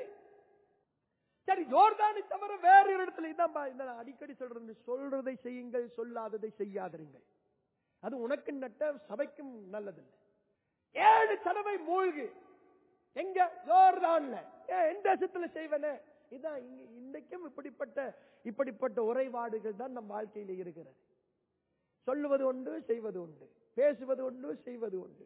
சரி ஜோர்தானை தவிர வேற ஒரு இடத்துல இதான் பா- இந்த நான் அடிக்கடி சொல்றது சொல்றதை செய்யுங்கள் சொல்லாததை செய்யாதிருங்கள் அது உனக்கு நட்ட சபைக்கும் நல்லதில்லை ஏழு தடவை மூழ்கு எங்க ஜோர்தான்ல ஏன் எந்த தேசத்துல செய்வனே இதான் இங்க இன்றைக்கும் இப்படிப்பட்ட இப்படிப்பட்ட உரைவாடுகள் தான் நம் வாழ்க்கையில இருக்கிறது சொல்லுவது உண்டு செய்வது உண்டு பேசுவது உண்டு செய்வது உண்டு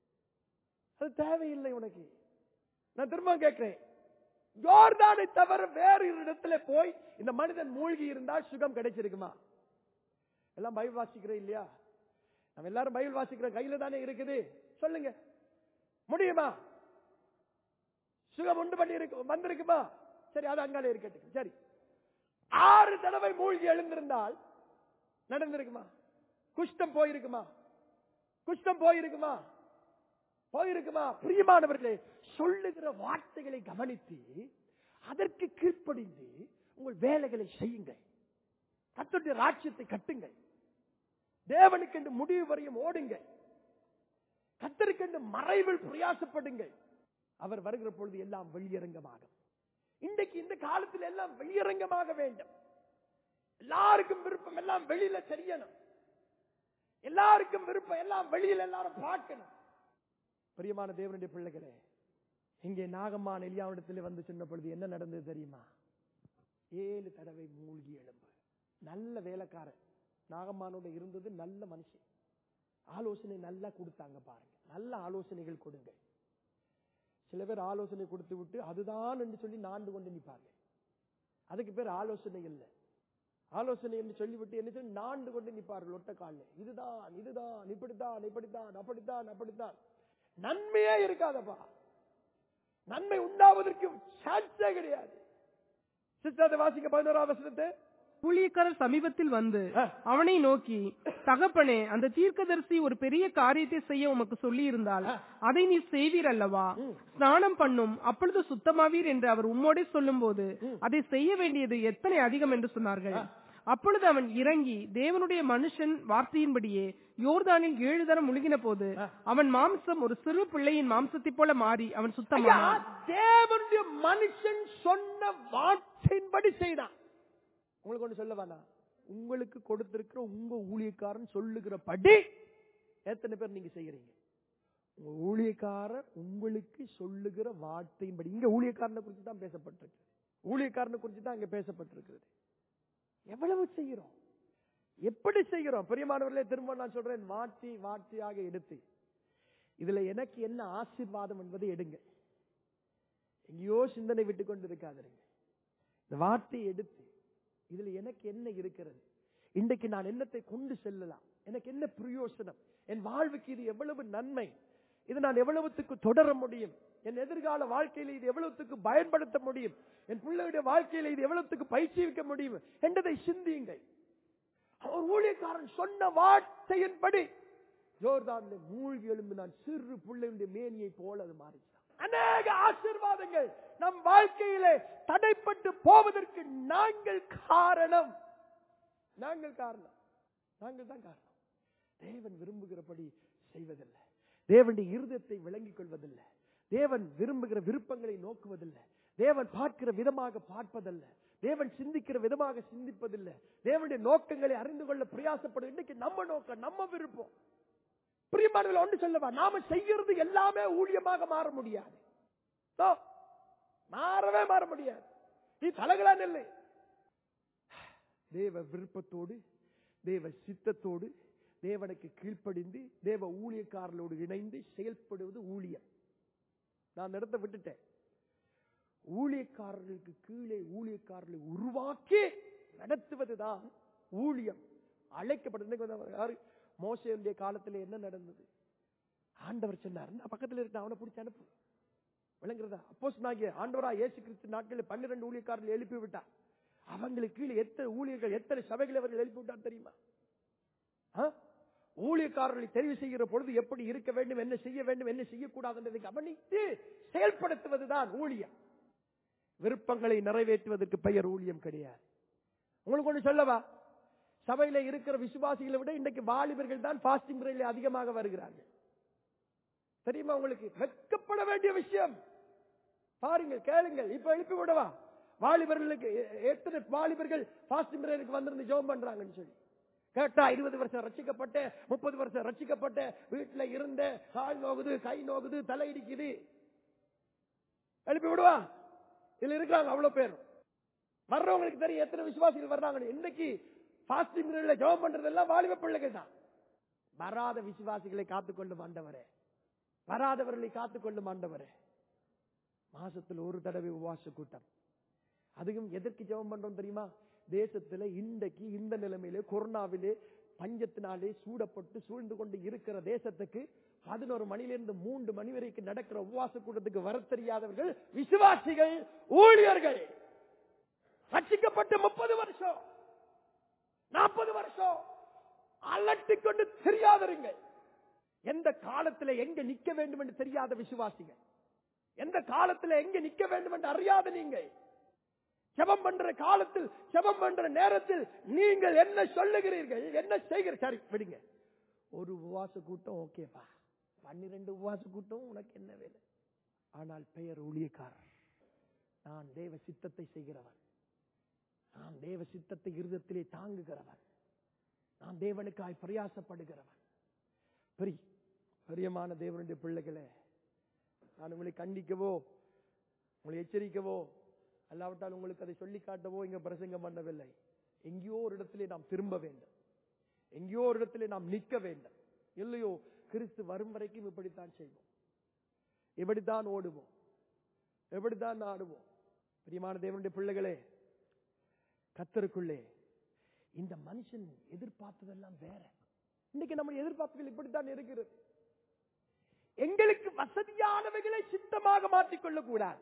அது தேவையில்லை உனக்கு நான் திரும்ப கேட்கிறேன் ஜோர்தானை தவிர வேறு ஒரு இடத்துல போய் இந்த மனிதன் மூழ்கி இருந்தால் சுகம் கிடைச்சிருக்குமா எல்லாம் பைபிள் வாசிக்கிறேன் இல்லையா நம்ம எல்லாரும் பைபிள் வாசிக்கிற கையில தானே இருக்குது சொல்லுங்க முடியுமா சுகம் உண்டு பண்ணி இருக்கு வந்திருக்குமா சரி அது அங்காலே இருக்கட்டும் சரி ஆறு தடவை மூழ்கி எழுந்திருந்தால் நடந்திருக்குமா குஷ்டம் போயிருக்குமா குஷ்டம் போயிருக்குமா போயிருக்குமா பிரியமானவர்களே சொல்லுகிற வார்த்தைகளை கவனித்து அதற்கு கீழ்ப்படிந்து உங்கள் வேலைகளை செய்யுங்கள் கத்துடைய ராட்சியத்தை கட்டுங்கள் தேவனுக்கு என்று முடிவு வரையும் ஓடுங்கள் கத்தருக்கென்று மறைவில் பிரயாசப்படுங்கள் அவர் வருகிற பொழுது எல்லாம் வெளியரங்கமாகும் இன்றைக்கு இந்த காலத்தில் எல்லாம் வெளியரங்கமாக வேண்டும் எல்லாருக்கும் விருப்பம் எல்லாம் வெளியில தெரியணும் எல்லாருக்கும் விருப்பம் எல்லாம் வெளியில எல்லாரும் பார்க்கணும் பிரியமான தேவனுடைய பிள்ளைகளே இங்கே நாகம்மான் எலியாவிடத்தில் வந்து சொன்ன பொழுது என்ன நடந்தது தெரியுமா ஏழு தடவை மூழ்கி எழும்பு நல்ல வேலைக்காரன் நாகம்மானோட இருந்தது நல்ல மனுஷன் ஆலோசனை நல்லா கொடுத்தாங்க பாருங்க நல்ல ஆலோசனைகள் கொடுங்க சில பேர் ஆலோசனை கொடுத்து விட்டு அதுதான் என்று சொல்லி நாண்டு கொண்டு நிற்பாங்க அதுக்கு பேர் ஆலோசனை இல்லை ஆலோசனை என்று சொல்லிவிட்டு என்ன சொல்லி நாண்டு கொண்டு நிற்பார்கள் ஒட்ட காலில் இதுதான் இதுதான் இப்படித்தான் இப்படித்தான் அப்படித்தான் அப்படித்தான் நன்மையே இருக்காதப்பா நன்மை உண்டாவதற்கு சான்ஸே கிடையாது சிஸ்டர் வாசிக்க பதினோராம் வசனத்தை ஊழியக்காரர் சமீபத்தில் வந்து ஆ. அவனை நோக்கி தகப்பனே அந்த தீர்க்கதரிசி ஒரு பெரிய காரியத்தை செய்ய உமக்கு சொல்லி இருந்தால் அதை நீ செய்வீர் அல்லவா ஸ்நானம் பண்ணும் அப்பொழுது சுத்தமாவீர் என்று அவர் உம்மோடே சொல்லும்போது அதை செய்ய வேண்டியது எத்தனை அதிகம் என்று சொன்னார்கள் அப்பொழுது அவன் இறங்கி தேவனுடைய மனுஷன் வார்த்தையின்படியே யோர்தானில் ஏழு தரம் முழுகின போது அவன் மாம்சம் ஒரு சிறு பிள்ளையின் மாம்சத்தைப் போல மாறி அவன் ஐயா, சுத்தமானான் தேவனுடைய மனுஷன் சொன்ன வார்த்தையின்படி செய்தான் உங்களுக்கு ஒண்ணு சொல்ல வேணாம் உங்களுக்கு கொடுத்திருக்கிற உங்க ஊழியக்காரன் சொல்லுகிற படி எத்தனை பேர் நீங்க செய்யறீங்க உங்க ஊழியக்காரர் உங்களுக்கு சொல்லுகிற வார்த்தையின்படி இங்க ஊழியக்காரனை குறித்து தான் பேசப்பட்டிருக்கு ஊழியக்காரனை குறித்து தான் இங்க பேசப்பட்டிருக்கிறது எவ்வளவு செய்கிறோம் எப்படி செய்கிறோம் பிரியமானவர்களே திரும்ப நான் சொல்றேன் வார்த்தை வார்த்தையாக எடுத்து இதுல எனக்கு என்ன ஆசீர்வாதம் என்பதை எடுங்க எங்கேயோ சிந்தனை விட்டு கொண்டு இருக்காதீங்க இந்த வார்த்தையை எடுத்து இதுல எனக்கு என்ன இருக்கிறது இன்றைக்கு நான் என்னத்தை கொண்டு செல்லலாம் எனக்கு என்ன பிரயோசனம் என் வாழ்வுக்கு இது எவ்வளவு நன்மை இது நான் எவ்வளவுத்துக்கு தொடர முடியும் என் எதிர்கால வாழ்க்கையில இது எவ்வளவுத்துக்கு பயன்படுத்த முடியும் என் பிள்ளையுடைய வாழ்க்கையில இது எவ்வளவுத்துக்கு பயிற்சிவிக்க முடியும் என்றதை சிந்தியுங்கள் அவர் ஊழியக்காரன் சொன்ன வார்த்தையின்படி ஜோர்தான்ல மூழ்கி எழும்பு நான் சிறு பிள்ளையுடைய மேனியை போல அது மாறிச்சான் அநேக ஆசீர்வாதங்கள் நம் வாழ்க்கையிலே தடைப்பட்டு போவதற்கு நாங்கள் காரணம் நாங்கள் காரணம் நாங்கள் தான் காரணம் தேவன் விரும்புகிறபடி செய்வதில்லை தேவனுடைய இருதயத்தை விளங்கிக் கொள்வதில்லை தேவன் விரும்புகிற விருப்பங்களை நோக்குவதில்லை தேவன் பார்க்கிற விதமாக பார்ப்பதல்ல தேவன் சிந்திக்கிற விதமாக சிந்திப்பதில்லை தேவனுடைய நோக்கங்களை அறிந்து கொள்ள பிரயாசப்படும் இன்னைக்கு நம்ம நோக்கம் நம்ம விருப்பம் பிரியமானவர்கள் ஒன்று சொல்லவா நாம செய்யறது எல்லாமே ஊழியமாக மாற முடியாது No. மாறவே மாற முடியாது நீ தலகலான் இல்லை தேவ விருப்பத்தோடு தேவ சித்தத்தோடு தேவனுக்கு கீழ்ப்படிந்து தேவ ஊழியக்காரர்களோடு இணைந்து செயல்படுவது ஊழியம் நான் அந்த இடத்தை விட்டுட்டேன் ஊழியக்காரர்களுக்கு கீழே ஊழியக்காரர்களை உருவாக்கி நடத்துவதுதான் ஊழியம் அழைக்கப்படுது யாரு மோசையுடைய காலத்துல என்ன நடந்தது ஆண்டவர் சொன்னார் நான் பக்கத்துல இருக்க அவனை பிடிச்சு அனுப்பு விளங்குறதா அப்போஸ் நாகிய ஆண்டவரா இயேசு கிறிஸ்து நாட்களில் பன்னிரண்டு ஊழியக்காரர்கள் எழுப்பி விட்டார் அவங்களுக்கு கீழே எத்தனை ஊழியர்கள் எத்தனை சபைகளை அவர்கள் எழுப்பி விட்டார் தெரியுமா ஆ? ஊழியக்காரர்களை தெரிவு செய்கிற பொழுது எப்படி இருக்க வேண்டும் என்ன செய்ய வேண்டும் என்ன செய்யக்கூடாது என்பதை கவனித்து செயல்படுத்துவதுதான் ஊழியம் விருப்பங்களை நிறைவேற்றுவதற்கு பெயர் ஊழியம் கிடையாது உங்களுக்கு ஒண்ணு சொல்லவா சபையில இருக்கிற விசுவாசிகளை விட இன்றைக்கு வாலிபர்கள் தான் பாஸ்டிங் முறையில் அதிகமாக வருகிறார்கள் தெரியுமா உங்களுக்கு வெட்கப்பட வேண்டிய விஷயம் பாருங்கள் கேளுங்கள் இப்ப எழுப்பி விடவா வாலிபர்களுக்கு எ- எத்தனை வாலிபர்கள் பாஸ்டிங் முறைக்கு வந்திருந்து ஜெபம் பண்றாங்கன்னு சொல்லி கேட்டா இருபது வருஷம் ரட்சிக்கப்பட்ட முப்பது வருஷம் ரட்சிக்கப்பட்ட வீட்டுல இருந்த கால் நோகுது கை நோகுது தலை இடிக்குது எழுப்பி விடுவா இதுல இருக்காங்க அவ்வளவு பேர் வர்றவங்களுக்கு தெரியும் எத்தனை விசுவாசிகள் வர்றாங்கன்னு இன்னைக்கு பாஸ்டிங் ஜெபம் பண்றதெல்லாம் வாலிப பிள்ளைகள் தான் வராத விசுவாசிகளை காத்துக்கொள்ளும் ஆண்டவரே வராதவர்களை காத்துக்கொள்ளும் ஆண்டவரே மாசத்துல ஒரு தடவை உபவாச கூட்டம் அதுவும் எதற்கு ஜெபம் பண்றோம் தெரியுமா தேசத்துல இன்றைக்கு இந்த நிலைமையிலே கொரோனாவிலே பஞ்சத்தினாலே சூடப்பட்டு சூழ்ந்து கொண்டு இருக்கிற தேசத்துக்கு பதினோரு மணிலிருந்து மூன்று மணி வரைக்கும் நடக்கிற உபவாச கூட்டத்துக்கு வர தெரியாதவர்கள் விசுவாசிகள் ஊழியர்கள் ரட்சிக்கப்பட்டு முப்பது வருஷம் நாற்பது வருஷம் அலட்டிக் கொண்டு தெரியாதருங்கள் எந்த காலத்துல எங்க நிக்க வேண்டும் என்று தெரியாத விசுவாசிகள் எந்த காலத்துல எங்க நிக்க வேண்டும் என்று அறியாத நீங்கள் ஜெபம் பண்ற காலத்தில் ஜெபம் பண்ற நேரத்தில் நீங்கள் என்ன சொல்லுகிறீர்கள் என்ன செய்கிற சரி விடுங்க ஒரு உபவாச கூட்டம் ஓகேப்பா பன்னிரண்டு உபவாச கூட்டம் உனக்கு என்ன வேலை ஆனால் பெயர் ஊழியக்காரர் நான் தேவ சித்தத்தை செய்கிறவன் நான் தேவ சித்தத்தை இருதத்திலே தாங்குகிறவன் நான் தேவனுக்காய் பிரயாசப்படுகிறவன் பெரி பிரியமான தேவனுடைய பிள்ளைகளே நான் உங்களை கண்டிக்கவோ உங்களை எச்சரிக்கவோ அல்லாவிட்டால் உங்களுக்கு அதை சொல்லி காட்டவோ இங்க பிரசங்கம் பண்ணவில்லை எங்கேயோ ஒரு இடத்திலே நாம் திரும்ப வேண்டும் எங்கேயோ ஒரு இடத்திலே நாம் நிற்க வேண்டும் இல்லையோ கிறிஸ்து வரும் வரைக்கும் இப்படித்தான் செய்வோம் இப்படித்தான் ஓடுவோம் எப்படித்தான் ஆடுவோம் பிரியமான தேவனுடைய பிள்ளைகளே கத்தருக்குள்ளே இந்த மனுஷன் எதிர்பார்த்ததெல்லாம் வேற இன்னைக்கு நம்ம எதிர்பார்ப்புகள் இப்படித்தான் இருக்கிறது எங்களுக்கு வசதியானவைகளை சித்தமாக மாற்றிக்கொள்ளக் கூடாது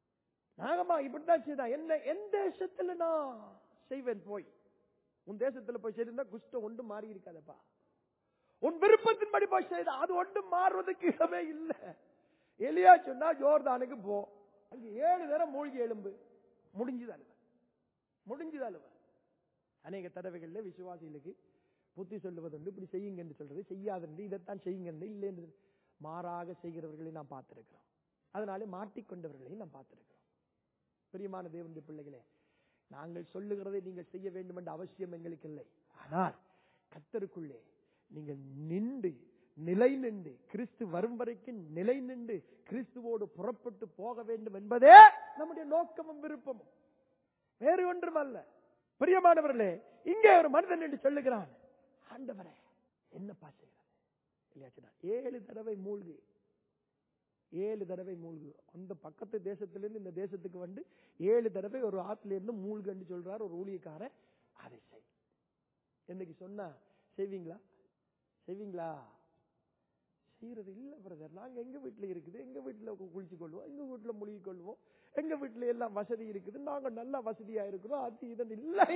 நாகமா இப்படித்தான் செய்தான் என்ன என் தேசத்துல நான் செய்வேன் போய் உன் தேசத்துல போய் செய்திருந்தா குஷ்டம் ஒன்று மாறி இருக்காதப்பா உன் விருப்பத்தின்படி போய் செய்த அது ஒன்றும் மாறுவதற்கு இடமே இல்லை எலியா சொன்னா ஜோர்தானுக்கு போ அங்க ஏழு தரம் மூழ்கி எலும்பு முடிஞ்சுது அழுவ முடிஞ்சுது அழுவ அநேக தடவைகள்ல விசுவாசிகளுக்கு புத்தி சொல்லுவதுண்டு இப்படி செய்யுங்க என்று சொல்றது செய்யாதென்று இதைத்தான் செய்யுங்க என்று இல்லை என்று மாறாக செய்கிறவர்களை நாம் பார்த்திருக்கிறோம் அதனாலே மாட்டிக்கொண்டவர்களையும் நாம் பார்த்திருக்கிறோம் பிரியமான தேவனுடைய பிள்ளைகளே நாங்கள் சொல்லுகிறதை நீங்கள் செய்ய வேண்டும் என்ற அவசியம் எங்களுக்கு இல்லை ஆனால் கத்தருக்குள்ளே நீங்கள் நின்று நிலை நின்று கிறிஸ்து வரும் வரைக்கும் நிலை நின்று கிறிஸ்துவோடு புறப்பட்டு போக வேண்டும் என்பதே நம்முடைய நோக்கமும் விருப்பமும் வேறு ஒன்றும் அல்ல பிரியமானவர்களே இங்கே ஒரு மனிதன் என்று சொல்லுகிறான் ஆண்டவரே என்னப்பா செய்கிறது இல்லையா ஏழு தடவை மூழ்கு ஏழு தடவை மூழ்கு அந்த பக்கத்து தேசத்திலிருந்து இந்த தேசத்துக்கு வந்து ஏழு தடவை ஒரு ஆத்துல இருந்து மூழ்குன்னு சொல்றார் ஒரு ஊழியக்காரன் அதை செய் என்னைக்கு சொன்னா செய்வீங்களா செய்வீங்களா செய்யறது இல்ல பிரதர் நாங்க எங்க வீட்டுல இருக்குது எங்க வீட்டுல குளிச்சு கொள்வோம் எங்க வீட்டுல முழுகி கொள்வோம் எங்க வீட்டுல எல்லாம் வசதி இருக்குது நாங்க நல்ல வசதியா இருக்கிறோம் அது இதன் இல்லை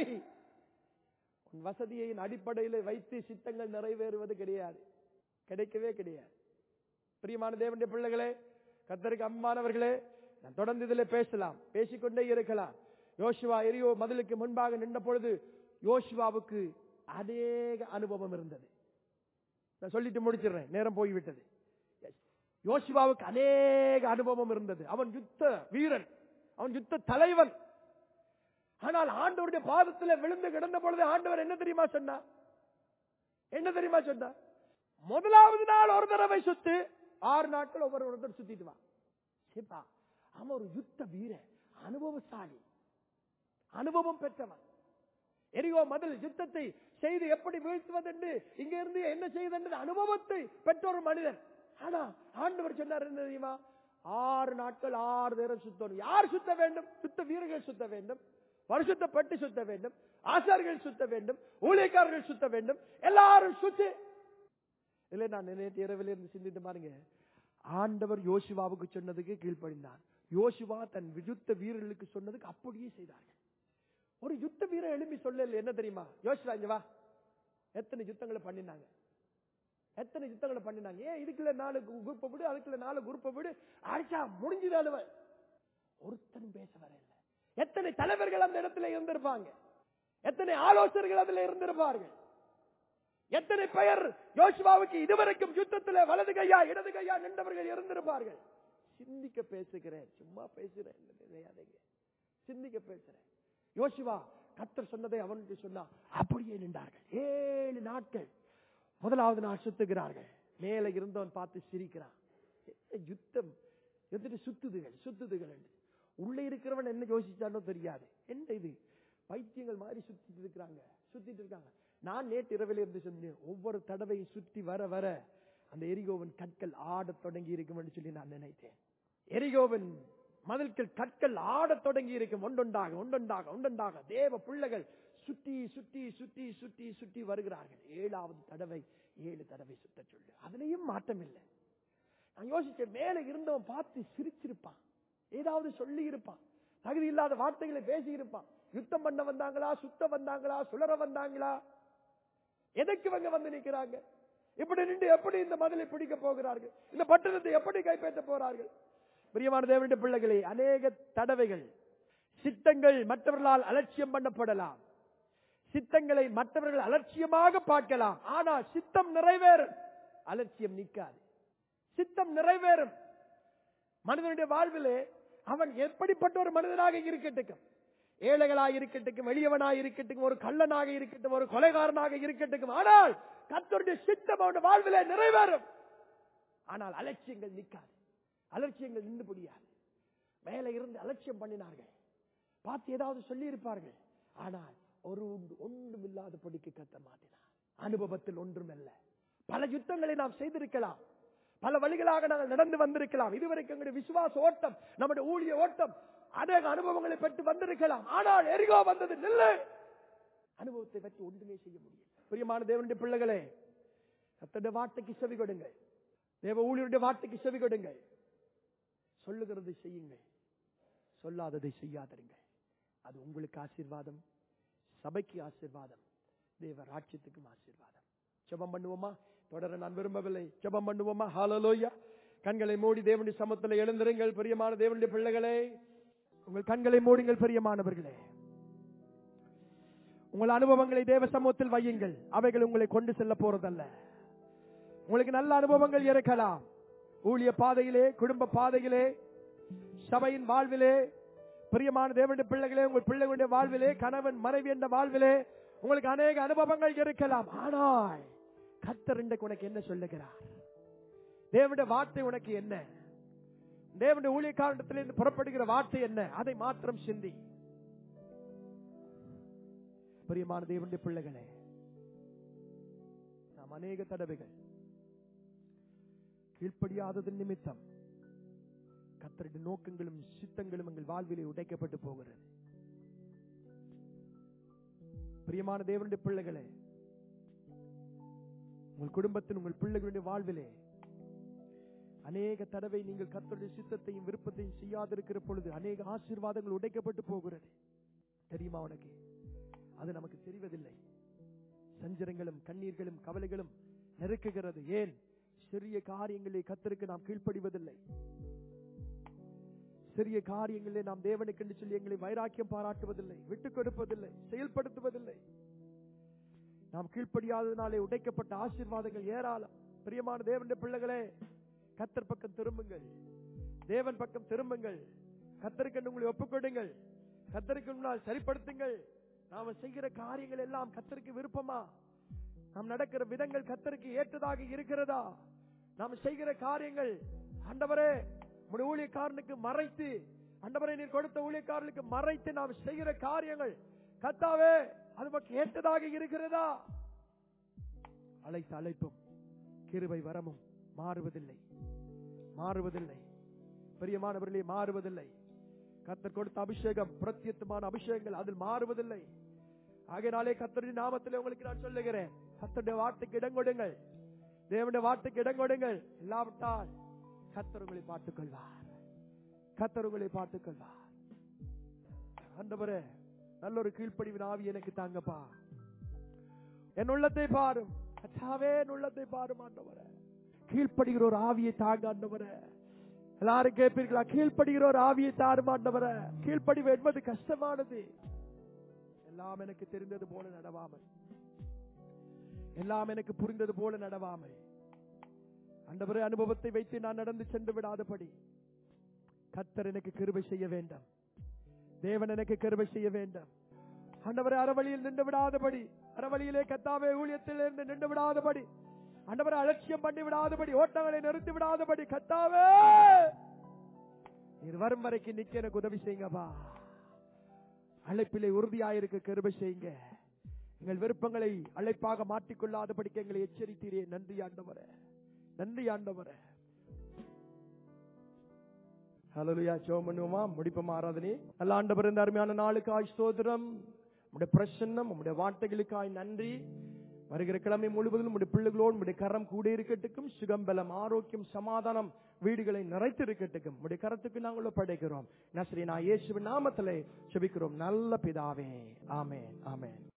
உன் வசதியின் அடிப்படையில வைத்து சித்தங்கள் நிறைவேறுவது கிடையாது கிடைக்கவே கிடையாது பிரியமான தேவனுடைய பிள்ளைகளே கத்தருக்கு அம்மானவர்களே நான் தொடர்ந்து இதில் பேசலாம் பேசிக்கொண்டே இருக்கலாம் யோசுவா எரியோ மதிலுக்கு முன்பாக நின்ற பொழுது யோசுவாவுக்கு அநேக அனுபவம் இருந்தது நான் சொல்லிட்டு முடிச்சிடுறேன் நேரம் போய்விட்டது யோசுவாவுக்கு அநேக அனுபவம் இருந்தது அவன் யுத்த வீரன் அவன் யுத்த தலைவன் ஆனால் ஆண்டவருடைய பாதத்தில் விழுந்து கிடந்த பொழுது ஆண்டவர் என்ன தெரியுமா சொன்னார் என்ன தெரியுமா சொன்னார் முதலாவது நாள் ஒரு தடவை சுத்து ஆறு நாட்கள் ஒவ்வொரு ஒருத்தர் சுத்திட்டு வா சரிப்பா அவன் ஒரு யுத்த வீரன் அனுபவசாலி அனுபவம் பெற்றவன் எரியோ மதில் யுத்தத்தை செய்து எப்படி வீழ்த்துவது என்று இங்க இருந்து என்ன செய்வது அனுபவத்தை பெற்ற ஒரு மனிதன் ஆனா ஆண்டவர் சொன்னார் என்ன தெரியுமா ஆறு நாட்கள் ஆறு நேரம் சுத்தணும் யார் சுத்த வேண்டும் சுத்த வீரர்கள் சுத்த வேண்டும் வருஷத்தப்பட்டு சுத்த வேண்டும் ஆசார்கள் சுத்த வேண்டும் ஊழியக்காரர்கள் சுத்த வேண்டும் எல்லாரும் சுத்து இல்லை நான் நேற்று இரவில் இருந்து சிந்தித்து பாருங்க ஆண்டவர் யோசுவாவுக்கு சொன்னதுக்கு கீழ்ப்படிந்தான் யோசுவா தன் யுத்த வீரர்களுக்கு சொன்னதுக்கு அப்படியே செய்தார்கள் ஒரு யுத்த வீரர் எழுப்பி சொல்லல என்ன தெரியுமா யோசுவா இங்க வா எத்தனை யுத்தங்களை பண்ணினாங்க எத்தனை யுத்தங்களை பண்ணினாங்க ஏன் இதுக்குள்ள நாலு குரூப்பை விடு அதுக்குள்ள நாலு குரூப்பை விடு அடிச்சா முடிஞ்சது அழுவ ஒருத்தனும் பேச வரல எத்தனை தலைவர்கள் அந்த இடத்துல இருந்திருப்பாங்க எத்தனை ஆலோசகர்கள் அதுல இருந்திருப்பார்கள் எத்தனை பெயர் யோசுவாவுக்கு இதுவரைக்கும் யுத்தத்தில் வலது கையா இடது கையா நின்றவர்கள் இருந்திருப்பார்கள் சிந்திக்க பேசுகிறேன் சும்மா பேசுறேன் நினையாதீங்க சிந்திக்க பேசுறேன் யோசுவா கத்தர் சொன்னதை அவனுக்கு சொன்னா அப்படியே நின்றார்கள் ஏழு நாட்கள் முதலாவது நாள் சுத்துகிறார்கள் மேல இருந்தவன் பார்த்து சிரிக்கிறான் என்ன யுத்தம் எதிர்த்து சுத்துதுகள் சுத்துதுகள் என்று உள்ளே இருக்கிறவன் என்ன யோசிச்சானோ தெரியாது என்ன இது பைத்தியங்கள் மாதிரி சுத்திட்டு இருக்கிறாங்க சுத்திட்டு இருக்காங்க நான் நேற்று இரவில் இருந்து சொன்னேன் ஒவ்வொரு தடவையும் சுத்தி வர வர அந்த எரிகோவன் கற்கள் ஆடத் தொடங்கி இருக்கும் என்று சொல்லி நான் நினைத்தேன் எரிகோவன் மதில்கள் கற்கள் ஆடத் தொடங்கி இருக்கும் ஒன்றொன்றாக ஒன்றொன்றாக ஒன்றொன்றாக தேவ பிள்ளைகள் சுற்றி சுற்றி சுற்றி சுற்றி சுற்றி வருகிறார்கள் ஏழாவது தடவை ஏழு தடவை சுத்த சொல்லு அதுலயும் மாற்றம் இல்லை நான் யோசிச்சேன் மேல இருந்தவன் பார்த்து சிரிச்சிருப்பான் ஏதாவது சொல்லி இருப்பான் தகுதி இல்லாத வார்த்தைகளை பேசி இருப்பான் யுத்தம் பண்ண வந்தாங்களா சுத்த வந்தாங்களா சுழற வந்தாங்களா எதற்கு இவங்க வந்து நிக்கிறாங்க இப்படி நின்று எப்படி இந்த மதிலை பிடிக்க போகிறார்கள் இந்த பட்டணத்தை எப்படி கைப்பற்ற போறார்கள் பிரியமான தேவனுடைய பிள்ளைகளே அநேக தடவைகள் சித்தங்கள் மற்றவர்களால் அலட்சியம் பண்ணப்படலாம் சித்தங்களை மற்றவர்கள் அலட்சியமாக பார்க்கலாம் ஆனால் சித்தம் நிறைவேறும் அலட்சியம் நிற்காது சித்தம் நிறைவேறும் மனிதனுடைய வாழ்விலே அவன் எப்படிப்பட்ட ஒரு மனிதனாக இருக்கட்டும் ஏழைகளாக இருக்கட்டும் எளியவனாக இருக்கட்டும் ஒரு கள்ளனாக இருக்கட்டும் ஒரு கொலைகாரனாக இருக்கட்டும் ஆனால் கத்தருடைய சித்தம் அவனுடைய வாழ்விலே நிறைவேறும் ஆனால் அலட்சியங்கள் நிற்காது அலட்சியங்கள் நின்று முடியாது மேலே இருந்து அலட்சியம் பண்ணினார்கள் பார்த்து ஏதாவது சொல்லி இருப்பார்கள் ஆனால் ஒரு ஒன்று ஒன்றும் இல்லாதபடிக்கு கத்த மாட்டினார் அனுபவத்தில் ஒன்றும் அல்ல பல யுத்தங்களை நாம் செய்திருக்கலாம் பல வழிகளாக நாங்கள் நடந்து வந்திருக்கலாம் இதுவரைக்கும் எங்களுடைய விசுவாச ஓட்டம் நம்முடைய ஊழிய ஓட்டம் அநேக அனுபவங்களை பெற்று வந்திருக்கலாம் ஆனால் எரிகோ வந்தது நில்லு அனுபவத்தை பற்றி ஒன்றுமே செய்ய முடியும் பிரியமான தேவனுடைய பிள்ளைகளே கத்தருடைய வார்த்தைக்கு செவி கொடுங்கள் தேவ ஊழியருடைய வார்த்தைக்கு செவி கொடுங்கள் சொல்லுகிறதை செய்யுங்கள் சொல்லாததை செய்யாதிருங்கள் அது உங்களுக்கு ஆசீர்வாதம் சபைக்கு ஆசீர்வாதம் தேவ ராட்சியத்துக்கும் ஆசீர்வாதம் ஜெபம் பண்ணுவோமா தொடர நான் விரும்பவில்லை ஜெபம் பண்ணுவோமா ஹalleluya கண்களை மூடி தேவனுடைய சமத்துல எழுந்திருங்கள் பிரியமான தேவனுடைய பிள்ளைகளே உங்கள் கண்களை மூடுங்கள் பிரியமானவர்களே உங்கள் அனுபவங்களை தேவ சமூகத்தில் வையுங்கள் அவைகள் உங்களை கொண்டு செல்ல போறதல்ல உங்களுக்கு நல்ல அனுபவங்கள் இருக்கலாம் ஊழிய பாதையிலே குடும்ப பாதையிலே சபையின் வாழ்விலே பிரியமான தேவனுடைய பிள்ளைகளே உங்கள் பிள்ளைகளுடைய வாழ்விலே கணவன் மனைவி என்ற வாழ்விலே உங்களுக்கு அநேக அனுபவங்கள் இருக்கலாம் ஆனால் கத்தர் இன்றைக்கு உனக்கு என்ன சொல்லுகிறார் தேவனுடைய வார்த்தை உனக்கு என்ன தேவனுடைய ஊழியக்காரத்திலிருந்து புறப்படுகிற வார்த்தை என்ன அதை மாத்திரம் சிந்தி பிரியமான தேவனுடைய பிள்ளைகளே நாம் அநேக தடவைகள் கீழ்ப்படியாதது நிமித்தம் கத்தருடைய நோக்கங்களும் சித்தங்களும் எங்கள் வாழ்விலே உடைக்கப்பட்டு போகிறது பிரியமான தேவனுடைய பிள்ளைகளே உங்கள் குடும்பத்தில் உங்கள் பிள்ளைகளுடைய வாழ்விலே அநேக தடவை நீங்கள் கத்தருடைய சித்தத்தையும் விருப்பத்தையும் செய்யாதிருக்கிற பொழுது அநேக ஆசீர்வாதங்கள் உடைக்கப்பட்டு போகிறது தெரியுமா உனக்கு அது நமக்கு தெரிவதில்லை சஞ்சரங்களும் கண்ணீர்களும் கவலைகளும் நெருக்குகிறது ஏன் சிறிய காரியங்களை கத்தருக்கு நாம் கீழ்ப்படிவதில்லை சிறிய காரியங்களே நாம் தேவனுக்கு என்று சொல்லி எங்களை வைராக்கியம் பாராட்டுவதில்லை விட்டுக் கொடுப்பதில்லை செயல்படுத்துவதில்லை நாம் கீழ்ப்படியாததினாலே உடைக்கப்பட்ட ஆசீர்வாதங்கள் ஏராளம் பிரியமான தேவனுடைய பிள்ளைகளே கத்தர் பக்கம் திரும்புங்கள் தேவன் பக்கம் திரும்புங்கள் கத்தருக்கு உங்களை ஒப்புக்கொடுங்கள் கத்தருக்கு முன்னால் சரிப்படுத்துங்கள் நாம செய்கிற காரியங்கள் எல்லாம் கத்தருக்கு விருப்பமா நாம் நடக்கிற விதங்கள் கத்தருக்கு ஏற்றதாக இருக்கிறதா நாம் செய்கிற காரியங்கள் ஆண்டவரே உடைய ஊழியக்காரனுக்கு மறைத்து அண்டவரை நீர் கொடுத்த ஊழியக்காரனுக்கு மறைத்து நாம் செய்கிற காரியங்கள் கத்தாவே அது நமக்கு ஏற்றதாக இருக்கிறதா அழைத்த அழைப்பும் கிருபை வரமும் மாறுவதில்லை மாறுவதில்லை பெரியமானவர்களே மாறுவதில்லை கத்தர் கொடுத்த அபிஷேகம் பிரத்யத்தமான அபிஷேகங்கள் அதில் மாறுவதில்லை ஆகையினாலே கத்தருடைய நாமத்திலே உங்களுக்கு நான் சொல்லுகிறேன் கத்தருடைய வார்த்தைக்கு இடம் கொடுங்கள் தேவனுடைய வார்த்தைக்கு இடம் கொடுங்கள் இல்லாவிட்டால் கத்தர் உங்களை பார்த்துக் கொள்வார் கத்தர் உங்களை பார்த்துக் கொள்வார் ஆண்டவரே நல்ல ஒரு கீழ்ப்படிவின் ஆவி எனக்கு தாங்கப்பா என் உள்ளத்தை பாரும் கத்தாவே என் உள்ளத்தை பாரும் ஆண்டவரே கீழ்ப்படுகிற ஒரு ஆவியை தாங்க ஆண்டவரே எல்லாரும் கேட்பீர்களா கீழ்ப்படுகிற ஒரு ஆவியை தாரும் ஆண்டவரே கீழ்ப்படிவு என்பது கஷ்டமானது எல்லாம் எனக்கு தெரிந்தது போல நடவாமல் எல்லாம் எனக்கு புரிந்தது போல நடவாமல் அண்டவரே அனுபவத்தை வைத்து நான் நடந்து சென்று விடாதபடி கத்தர் எனக்கு கிருபை செய்ய வேண்டாம் தேவன் எனக்கு கிருபை செய்ய வேண்டாம் ஆண்டவரே அறவழியில் நின்று விடாதபடி அறவழியிலே கத்தாவே ஊழியத்தில் இருந்து நின்று விடாதபடி ஆண்டவரை அலட்சியம் பண்ணி விடாதபடி ஓட்டங்களை நிறுத்தி விடாதபடி கத்தாவே நீர் வரும் வரைக்கும் நிக்க எனக்கு உதவி செய்யுங்கப்பா அழைப்பிலே உறுதியாயிருக்க கிருபை செய்யுங்க எங்கள் விருப்பங்களை அழைப்பாக மாற்றிக்கொள்ளாதபடிக்கு எங்களை எச்சரித்தீரே நன்றி ஆண்டவரே நன்றி ஆண்டவரே ஹalleluya ஜெபம் பண்ணுவோமா முடிப்போமா ஆராதனை நல்ல ஆண்டவர் இந்த அருமையான நாளுக்கு ஆய் ஸ்தோத்திரம் உடைய பிரசன்னம் உடைய வார்த்தைகளுக்காய் நன்றி வருகிற கிழமை முழுவதும் உடைய பிள்ளைகளோடு உடைய கரம் கூட இருக்கட்டுக்கும் சுகம்பலம் ஆரோக்கியம் சமாதானம் வீடுகளை நிறைத்து இருக்கட்டுக்கும் உடைய கரத்துக்கு நாங்கள் படைக்கிறோம் நஸ்ரீனா இயேசுவின் நாமத்திலே செபிக்கிறோம் நல்ல பிதாவே ஆமென் ஆமென்